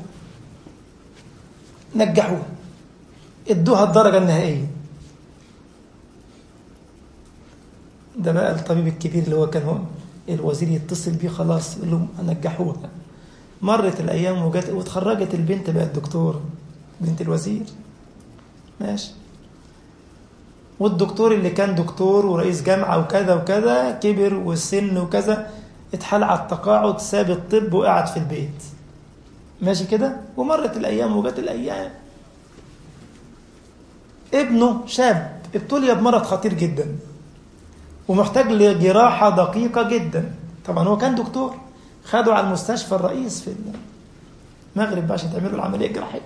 نجحوها ادوها الدرجة النهائية ده بقى الطبيب الكبير اللي هو كان هو الوزير يتصل بيه خلاص يقول لهم نجحوها مرت الأيام وجت واتخرجت البنت بقت دكتورة بنت الوزير ماشي والدكتور اللي كان دكتور ورئيس جامعة وكذا وكذا كبر والسن وكذا اتحال على التقاعد ساب الطب وقعد في البيت ماشي كده ومرت الأيام وجت الأيام ابنه شاب ابتلي بمرض خطير جدا ومحتاج لجراحة دقيقة جدا طبعا هو كان دكتور خدوا على المستشفى الرئيس في المغرب بقى عشان تعملوا العملية الجراحية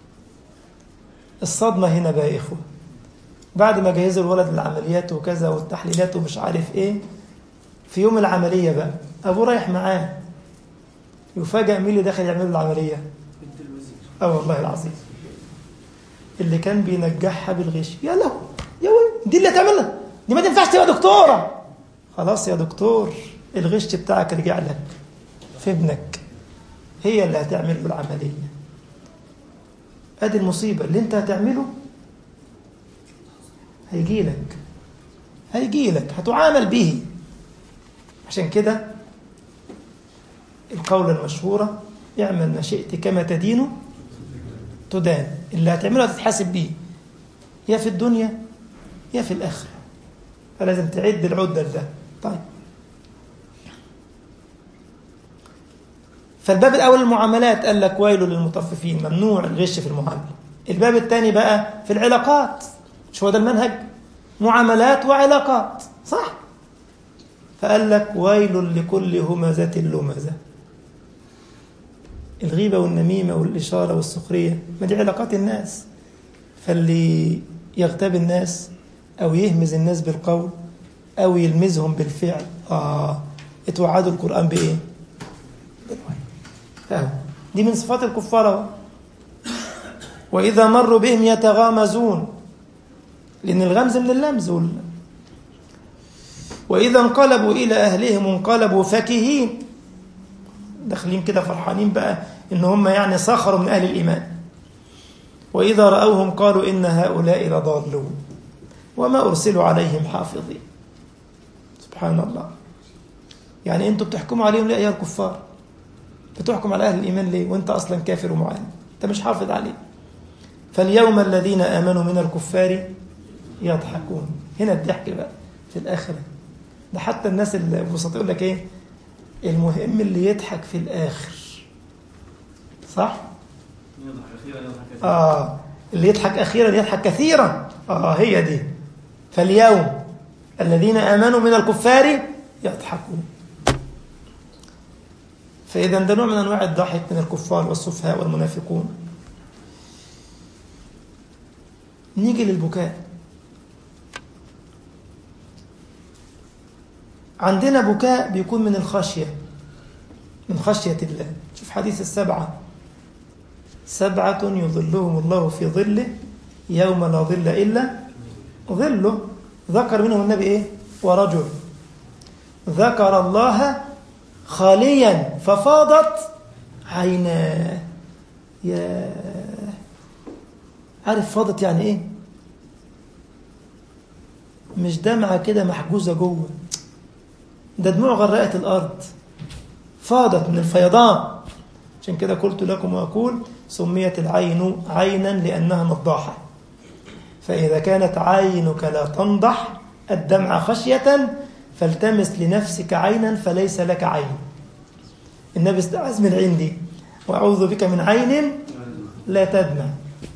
الصدمة هنا بقى يا إخوة بعد ما جهزوا الولد للعمليات وكذا والتحليلات ومش عارف إيه في يوم العملية بقى أبوه رايح معاه يفاجأ مين اللي داخل يعمل له العملية بنت الوزير اه والله العظيم اللي كان بينجحها بالغش يا له يا وي دي اللي هتعملها دي ما تنفعش تبقى دكتوره خلاص يا دكتور الغش بتاعك رجع لك في ابنك هي اللي هتعمل له العمليه ادي المصيبه اللي انت هتعمله هيجي لك هيجي لك هتعامل به عشان كده القولة المشهورة اعمل ما شئت كما تدين تدان اللي هتعمله هتتحاسب بيه يا في الدنيا يا في الآخرة فلازم تعد العدة ده طيب فالباب الأول المعاملات قال لك ويل للمطففين ممنوع الغش في المعاملة الباب الثاني بقى في العلاقات مش هو ده المنهج معاملات وعلاقات صح فقال لك ويل لكل همزة لمزة الغيبة والنميمة والإشارة والسخرية ما دي علاقات الناس فاللي يغتاب الناس أو يهمز الناس بالقول أو يلمزهم بالفعل آه اتوعدوا القرآن بإيه؟ بالوعي أهو دي من صفات الكفار أهو وإذا مروا بهم يتغامزون لأن الغمز من اللمز وال... وإذا انقلبوا إلى أهلهم انقلبوا فكهين داخلين كده فرحانين بقى إن هم يعني سخروا من أهل الإيمان وإذا رأوهم قالوا إن هؤلاء لضالون وما أرسلوا عليهم حافظين سبحان الله يعني أنتوا بتحكموا عليهم ليه أيها الكفار بتحكم على أهل الإيمان ليه وأنت أصلا كافر ومعاند أنت مش حافظ عليه فاليوم الذين آمنوا من الكفار يضحكون هنا الضحك بقى في الآخرة ده حتى الناس اللي بسط يقول لك إيه المهم اللي يضحك في الآخر صح؟ يضحك اخيرا يضحك كثيرا آه اللي يضحك أخيرا يضحك كثيرا آه هي دي فاليوم الذين آمنوا من الكفار يضحكون فإذا ده نوع من أنواع الضحك من الكفار والسفهاء والمنافقون نيجي للبكاء عندنا بكاء بيكون من الخشية من خشية الله شوف حديث السبعة سبعة يظلهم الله في ظله يوم لا ظل إلا ظله ذكر منهم النبي إيه ورجل ذكر الله خاليا ففاضت عيناه يا عارف فاضت يعني ايه مش دمعة كده محجوزة جوه ده دموع غرقت الأرض فاضت من الفيضان عشان كده قلت لكم وأقول سميت العين عينا لأنها نضاحة فإذا كانت عينك لا تنضح الدمع خشية فالتمس لنفسك عينا فليس لك عين النبي استعاذ من عندي وأعوذ بك من عين لا تدمع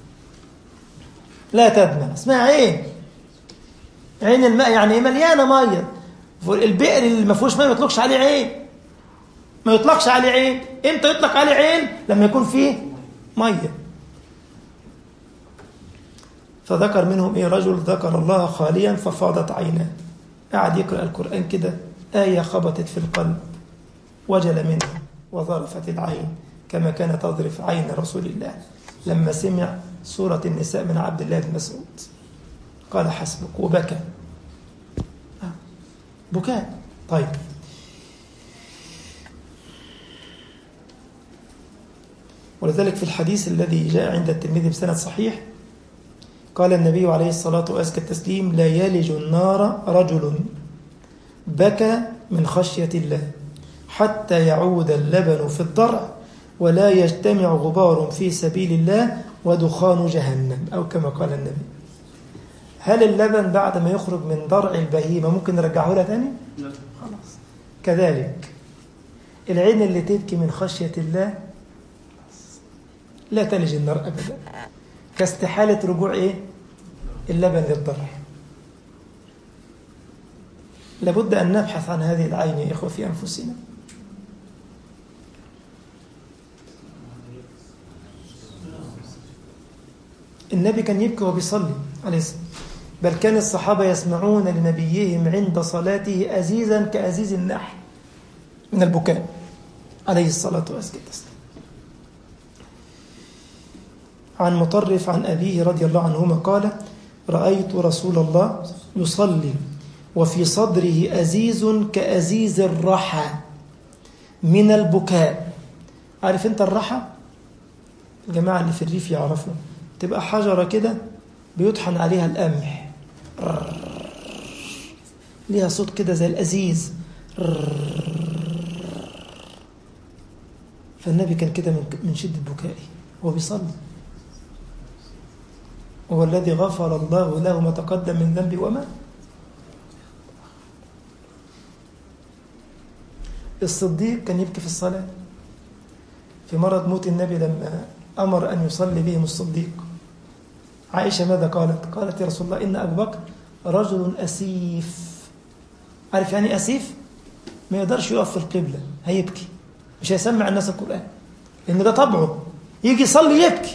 لا تدمع اسمها عين عين الماء يعني ايه مليانه ميه البئر اللي ما فيهوش ميه ما يطلقش عليه عين ما يطلقش عليه عين امتى يطلق عليه عين لما يكون فيه ميه فذكر منهم إيه رجل ذكر الله خاليا ففاضت عيناه قعد يقرأ القرآن كده آية خبطت في القلب وجل منها وظرفت العين كما كانت تظرف عين رسول الله لما سمع سورة النساء من عبد الله بن مسعود قال حسبك وبكى آه. بكاء طيب ولذلك في الحديث الذي جاء عند الترمذي بسند صحيح قال النبي عليه الصلاة وأزكى التسليم لا يلج النار رجل بكى من خشية الله حتى يعود اللبن في الضرع ولا يجتمع غبار في سبيل الله ودخان جهنم أو كما قال النبي هل اللبن بعد ما يخرج من ضرع البهيمة ممكن نرجعه لها تاني؟ لا خلاص كذلك العين اللي تبكي من خشية الله لا تلج النار أبدا كاستحالة رجوع إيه؟ اللبن للضرع لابد أن نبحث عن هذه العين يا إخوة في أنفسنا النبي كان يبكي وهو بيصلي عليه الصلاة بل كان الصحابة يسمعون لنبيهم عند صلاته أزيزا كأزيز النحل من البكاء عليه الصلاة والسلام عن مطرف عن أبيه رضي الله عنهما قال رأيت رسول الله يصلي وفي صدره أزيز كأزيز الرحى من البكاء عارف انت الرحى الجماعة اللي في الريف يعرفوا تبقى حجرة كده بيطحن عليها القمح ليها صوت كده زي الأزيز فالنبي كان كده من من شدة بكائه وهو بيصلي هو الذي غفر الله له ما تقدم من ذنبه وما الصديق كان يبكي في الصلاة في مرض موت النبي لما أمر أن يصلي بهم الصديق عائشة ماذا قالت؟ قالت يا رسول الله إن أبو بكر رجل أسيف عارف يعني أسيف؟ ما يقدرش يقف في القبلة هيبكي مش هيسمع الناس القرآن لأن ده طبعه يجي يصلي يبكي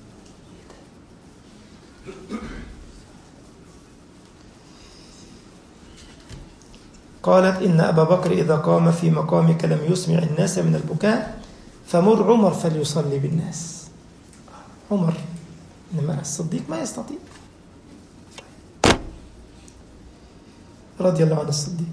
قالت إن أبا بكر إذا قام في مقامك لم يسمع الناس من البكاء فمر عمر فليصلي بالناس عمر إنما الصديق ما يستطيع رضي الله عن الصديق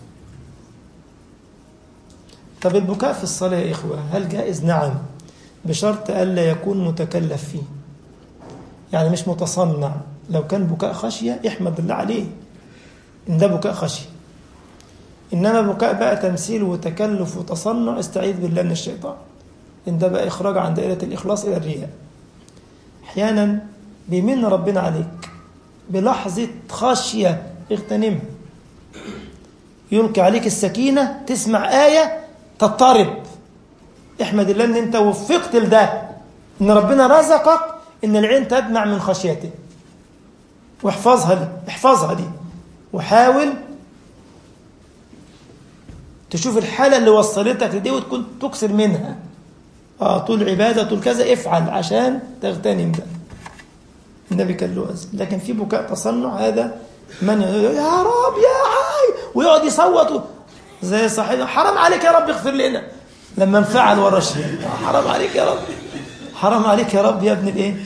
طب البكاء في الصلاة يا إخوة هل جائز؟ نعم بشرط ألا يكون متكلف فيه يعني مش متصنع لو كان بكاء خشية احمد الله عليه إن ده بكاء خشية إنما بكاء بقى تمثيل وتكلف وتصنع استعيذ بالله من الشيطان إن ده بقى إخراج عن دائرة الإخلاص إلى الرياء أحيانا بيمن ربنا عليك بلحظة خشية اغتنمها يلقي عليك السكينة تسمع آية تضطرب احمد الله ان انت وفقت لده ان ربنا رزقك ان العين تدمع من خشيته واحفظها دي احفظها دي وحاول تشوف الحالة اللي وصلتك لدي وتكون تكسر منها اه طول عبادة طول كذا افعل عشان تغتنم ده النبي كان له أزل لكن في بكاء تصنع هذا من يقول يا رب يا حي ويقعد يصوت زي صاحبنا حرام عليك يا رب اغفر لنا لما انفعل ورا الشيء حرام عليك يا رب حرام عليك يا رب يا ابن الايه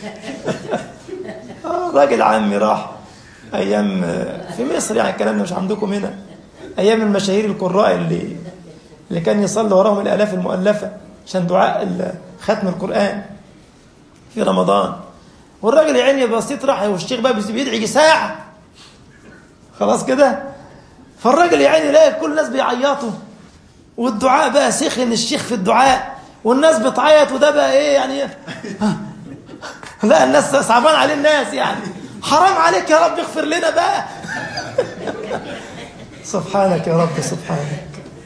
آه راجل عمي راح ايام في مصر يعني الكلام ده مش عندكم هنا ايام المشاهير القراء اللي اللي كان يصلي وراهم الالاف المؤلفه عشان دعاء ختم القران في رمضان والراجل يا عيني بسيط راح والشيخ بقى بيدعي ساعه خلاص كده فالراجل يا عيني لاقي كل الناس بيعيطوا والدعاء بقى سخن الشيخ في الدعاء والناس بتعيط وده بقى ايه يعني لا الناس صعبان عليه الناس يعني حرام عليك يا رب اغفر لنا بقى سبحانك يا رب سبحانك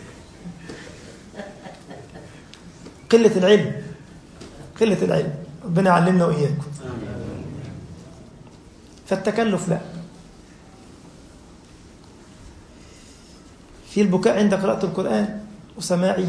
قلة العلم قلة العلم ربنا يعلمنا وإياكم فالتكلف لا في البكاء عند قراءة القرآن وسماعه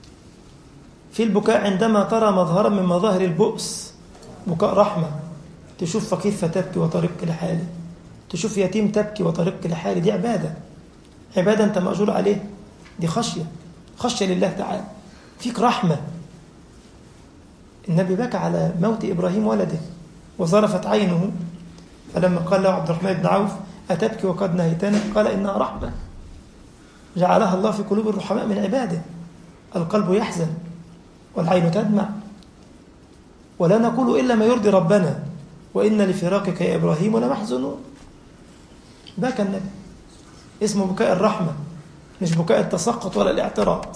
في البكاء عندما ترى مظهرا من مظاهر البؤس بكاء رحمة تشوف فقير فتبكي وترق لحاله تشوف يتيم تبكي وترق لحاله دي عبادة عبادة أنت مأجور عليه دي خشية خشية لله تعالى فيك رحمة النبي بكى على موت إبراهيم ولده وظرفت عينه فلما قال له عبد الرحمن بن عوف أتبكي وقد نهيتنا قال إنها رحمة جعلها الله في قلوب الرحماء من عباده القلب يحزن والعين تدمع ولا نقول إلا ما يرضي ربنا وإن لفراقك يا إبراهيم لمحزنون بكى النبي اسمه بكاء الرحمة مش بكاء التسقط ولا الاعتراض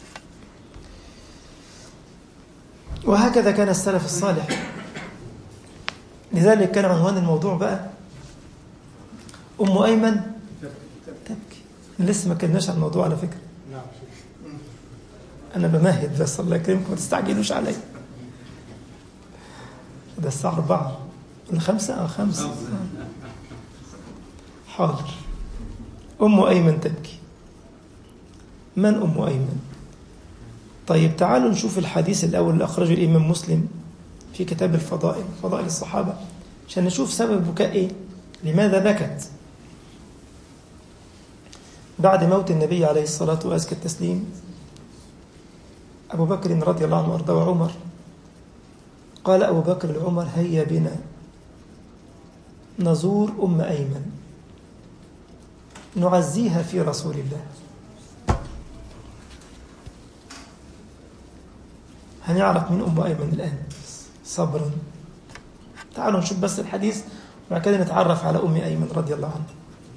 وهكذا كان السلف الصالح لذلك كان عنوان الموضوع بقى أم أيمن تبكي لسه ما كناش على الموضوع على فكرة أنا بمهد بس الله يكرمكم ما تستعجلوش علي ده الساعة أربعة ولا خمسة؟ أه خمسة حاضر أم أيمن تبكي من أم أيمن؟ طيب تعالوا نشوف الحديث الأول اللي أخرجه الإمام مسلم في كتاب الفضائل فضائل الصحابة عشان نشوف سبب البكاء إيه لماذا بكت بعد موت النبي عليه الصلاة وأزكى التسليم أبو بكر رضي الله عنه وأرضاه وعمر قال أبو بكر لعمر هيا بنا نزور أم أيمن نعزيها في رسول الله هنعرف مين أم أيمن الآن صبرا تعالوا نشوف بس الحديث وبعد كده نتعرف على أم أيمن رضي الله عنها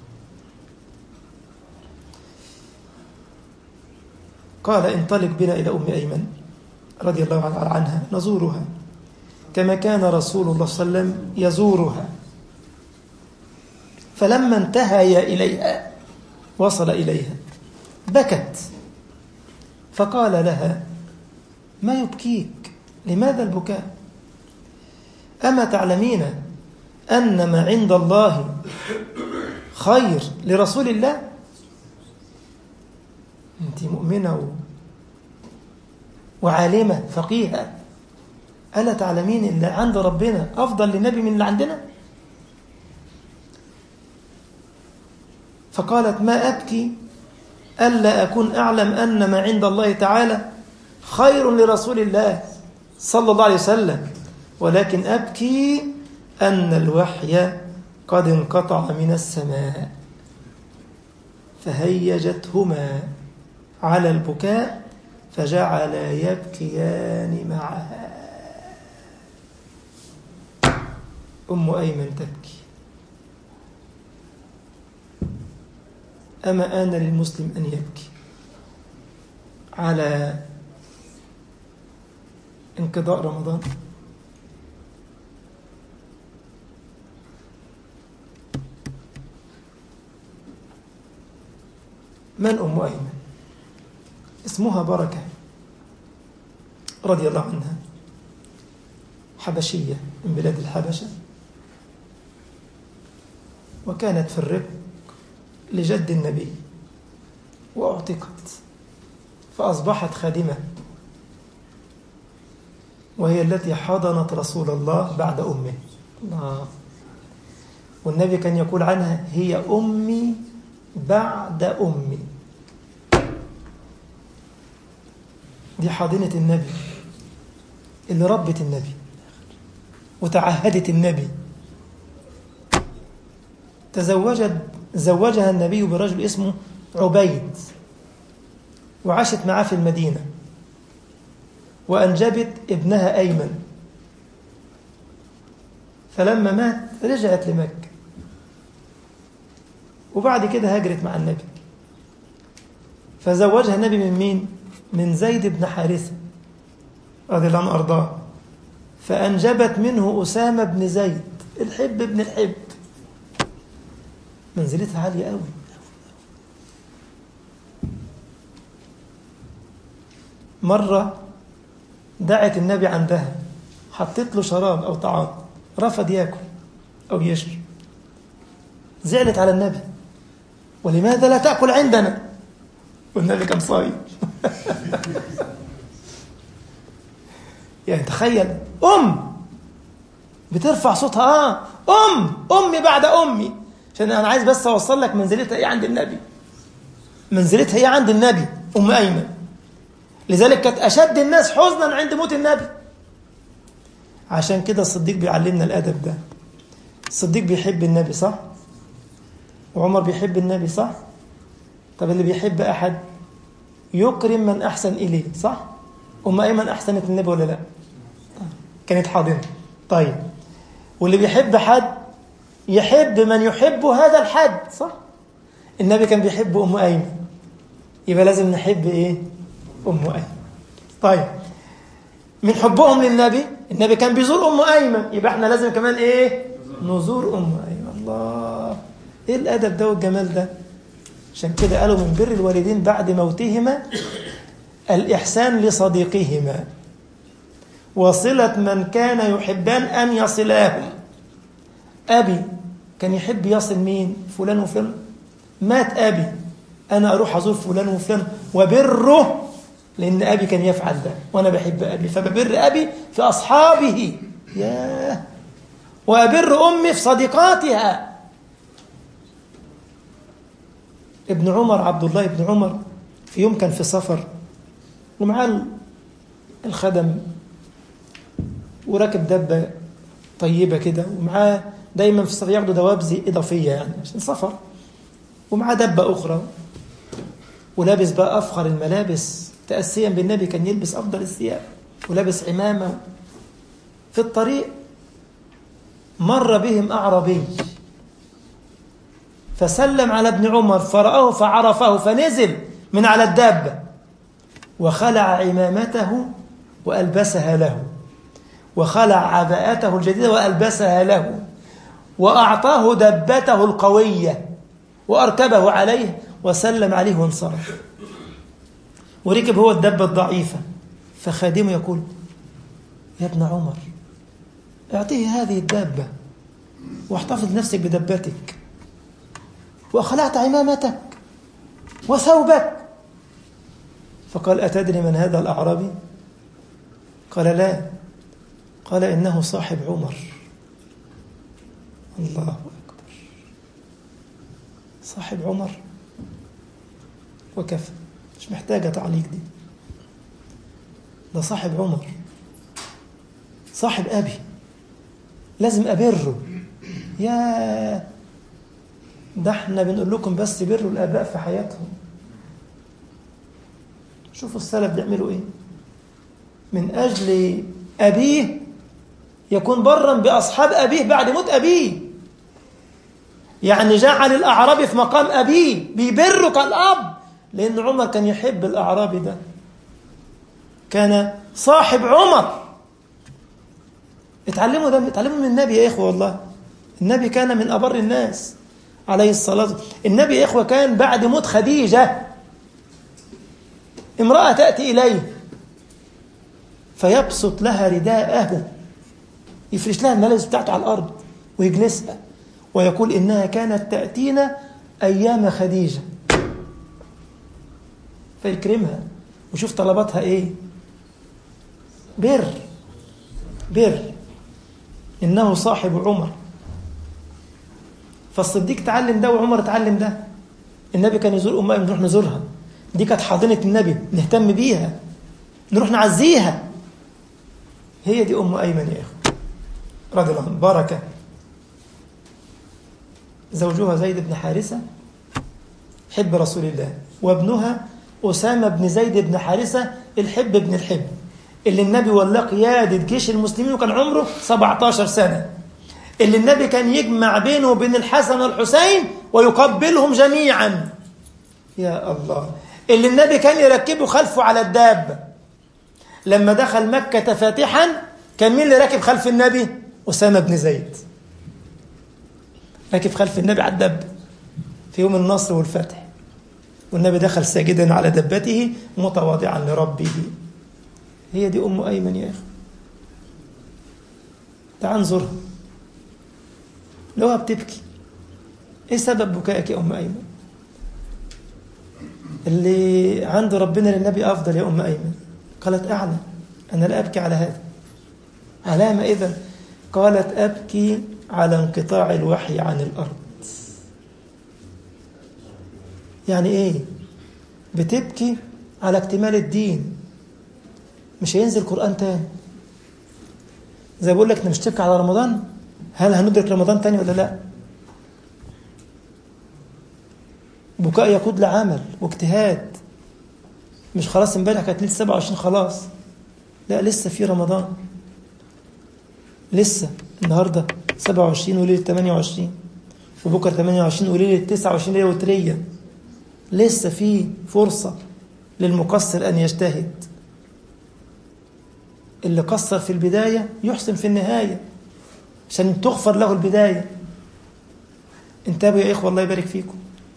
قال انطلق بنا إلى أم أيمن رضي الله عنها نزورها كما كان رسول الله صلى الله عليه وسلم يزورها فلما انتهي إليها وصل إليها بكت فقال لها ما يبكيك لماذا البكاء أما تعلمين أن ما عند الله خير لرسول الله أنت مؤمنة و... وعالمة فقيهة ألا تعلمين أن عند ربنا أفضل للنبي من اللي عندنا فقالت ما أبكي ألا أكون أعلم أن ما عند الله تعالى خير لرسول الله صلى الله عليه وسلم ولكن أبكي أن الوحي قد انقطع من السماء فهيجتهما على البكاء فجعلا يبكيان معها أم أيمن تبكي أما آن للمسلم أن يبكي على انقضاء رمضان من أم أيمن اسمها بركة رضي الله عنها حبشية من بلاد الحبشة وكانت في الرق لجد النبي وأعتقت فأصبحت خادمة وهي التي حضنت رسول الله بعد أمه الله والنبي كان يقول عنها هي أمي بعد أمي دي حاضنة النبي اللي ربت النبي وتعهدت النبي تزوجت زوجها النبي برجل اسمه عبيد وعاشت معاه في المدينة وأنجبت ابنها أيمن فلما مات رجعت لمكة وبعد كده هاجرت مع النبي فزوجها النبي من مين؟ من زيد بن حارثة رضي الله عنه أرضاه فأنجبت منه أسامة بن زيد الحب ابن الحب منزلتها عالية قوي مرة دعت النبي عندها حطيت له شراب أو طعام رفض ياكل أو يشرب زعلت على النبي ولماذا لا تأكل عندنا والنبي كان صايم يعني تخيل أم بترفع صوتها اه ام امي بعد امي عشان انا عايز بس اوصل لك منزلتها ايه عند النبي منزلتها ايه عند النبي ام ايمن لذلك كانت اشد الناس حزنا عند موت النبي عشان كده الصديق بيعلمنا الادب ده الصديق بيحب النبي صح وعمر بيحب النبي صح طب اللي بيحب احد يكرم من احسن اليه صح ام ايمن احسنت النبي ولا لا كانت حاضنه طيب واللي بيحب حد يحب من يحب هذا الحد صح النبي كان بيحب ام ايمن يبقى لازم نحب ايه ام ايمن طيب من حبهم للنبي النبي كان بيزور ام ايمن يبقى احنا لازم كمان ايه نزور ام ايمن الله ايه الادب ده والجمال ده عشان كده قالوا من بر الوالدين بعد موتهما الإحسان لصديقهما وصلة من كان يحبان أن يصلاهم أبي كان يحب يصل مين فلان وفلان مات أبي أنا أروح أزور فلان وفلان وبره لأن أبي كان يفعل ده وأنا بحب أبي فببر أبي في أصحابه ياه وأبر أمي في صديقاتها ابن عمر عبد الله بن عمر في يوم كان في سفر ومعاه الخدم وراكب دبة طيبة كده ومعاه دايما في السفر ياخدوا دواب زي إضافية يعني عشان سفر ومعاه دبة أخرى ولابس بقى أفخر الملابس تأسيا بالنبي كان يلبس أفضل الثياب ولابس عمامة في الطريق مر بهم أعرابي فسلم على ابن عمر فرآه فعرفه فنزل من على الدابة وخلع عمامته وألبسها له وخلع عباءته الجديدة وألبسها له وأعطاه دبته القوية وأركبه عليه وسلم عليه وانصرف وركب هو الدبة الضعيفة فخادمه يقول يا ابن عمر اعطيه هذه الدابة واحتفظ نفسك بدبتك وخلعت عمامتك وثوبك فقال أتدري من هذا الأعرابي قال لا قال إنه صاحب عمر الله أكبر صاحب عمر وكفى مش محتاجة تعليق دي ده صاحب عمر صاحب أبي لازم أبره يا ده احنا بنقول لكم بس بروا الآباء في حياتهم شوفوا السلف بيعملوا ايه من أجل أبيه يكون برا بأصحاب أبيه بعد موت أبيه يعني جعل الأعرابي في مقام أبيه بيبره كالأب لأن عمر كان يحب الأعرابي ده كان صاحب عمر اتعلموا ده اتعلموا من النبي يا إخوة والله النبي كان من أبر الناس عليه الصلاة والسلام النبي يا إخوة كان بعد موت خديجة امرأة تأتي إليه فيبسط لها رداءه يفرش لها الملابس بتاعته على الأرض ويجلسها ويقول إنها كانت تأتينا أيام خديجة فيكرمها وشوف طلباتها إيه بر بر إنه صاحب عمر فالصديق تعلم ده وعمر تعلم ده النبي كان يزور أم أيمن نروح نزورها دي كانت حاضنة النبي نهتم بيها نروح نعزيها هي دي أم أيمن يا إخوة رضي الله عنها بركة زوجها زيد بن حارثة حب رسول الله وابنها أسامة بن زيد بن حارثة الحب بن الحب اللي النبي ولاه قيادة جيش المسلمين وكان عمره 17 سنة اللي النبي كان يجمع بينه وبين الحسن والحسين ويقبلهم جميعا يا الله اللي النبي كان يركبه خلفه على الدابة لما دخل مكة فاتحا كان مين اللي راكب خلف النبي أسامة بن زيد راكب خلف النبي على الدابة في يوم النصر والفتح والنبي دخل ساجدا على دبته متواضعا لربه هي دي أم أيمن يا أخي تعال انظرها لو بتبكي ايه سبب بكائك يا أم أيمن اللي عند ربنا للنبي أفضل يا أم أيمن قالت أعلم أنا لا أبكي على هذا علامة إذا قالت أبكي على انقطاع الوحي عن الأرض يعني إيه بتبكي على اكتمال الدين مش هينزل قرآن تاني زي بقول لك انت مش تبكي على رمضان هل هندرك رمضان تاني ولا لا بكاء يقود لعمل واجتهاد مش خلاص امبارح كانت ليله 27 خلاص لا لسه في رمضان لسه النهارده 27 وليله 28 وبكره 28 وليله 29 ليله وتريه لسه في فرصه للمقصر ان يجتهد اللي قصر في البدايه يحسن في النهايه عشان تغفر له البدايه انتبهوا يا اخوه الله يبارك فيكم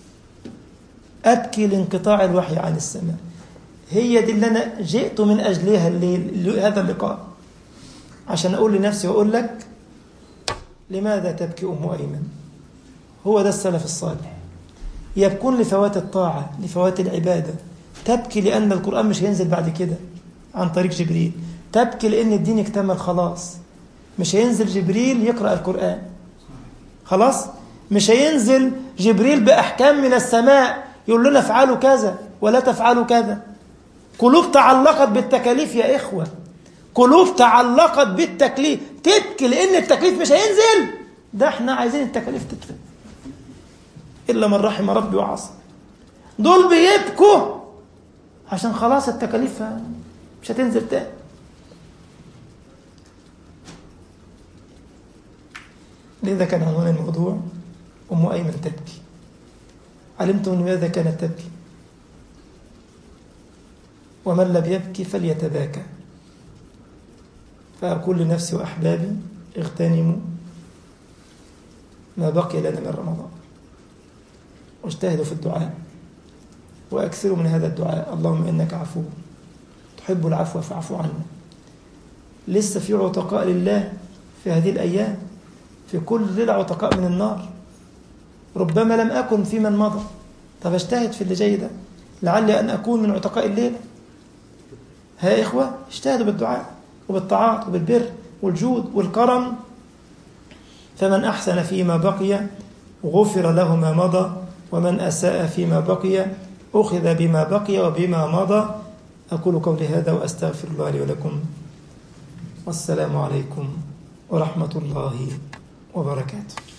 ابكي لانقطاع الوحي عن السماء هي دي اللي انا جئت من اجلها الليل هذا اللقاء عشان اقول لنفسي واقول لك لماذا تبكي ام ايمن هو ده السلف الصالح يبكون لفوات الطاعه لفوات العباده تبكي لان القران مش هينزل بعد كده عن طريق جبريل تبكي لان الدين اكتمل خلاص مش هينزل جبريل يقرا القران خلاص مش هينزل جبريل باحكام من السماء يقول لنا افعلوا كذا ولا تفعلوا كذا قلوب تعلقت بالتكاليف يا إخوة قلوب تعلقت بالتكليف تبكي لأن التكليف مش هينزل ده احنا عايزين التكاليف تتفق إلا من رحم ربي وعصى دول بيبكوا عشان خلاص التكاليف مش هتنزل تاني لذا كان عنوان الموضوع أم أيمن تبكي علمتم لماذا كانت تبكي ومن لم يبكي فليتباكى فأقول لنفسي وأحبابي اغتنموا ما بقي لنا من رمضان واجتهدوا في الدعاء وأكثروا من هذا الدعاء اللهم إنك عفو تحب العفو فاعف عنا لسه في عتقاء لله في هذه الأيام في كل ليلة عتقاء من النار ربما لم أكن في من مضى طب اجتهد في اللي جاي ده لعلي أن أكون من عتقاء الليلة ها يا إخوة اجتهدوا بالدعاء وبالطاعات وبالبر والجود والكرم فمن أحسن فيما بقي غفر له ما مضى ومن أساء فيما بقي أخذ بما بقي وبما مضى أقول قولي هذا وأستغفر الله لي ولكم والسلام عليكم ورحمة الله وبركاته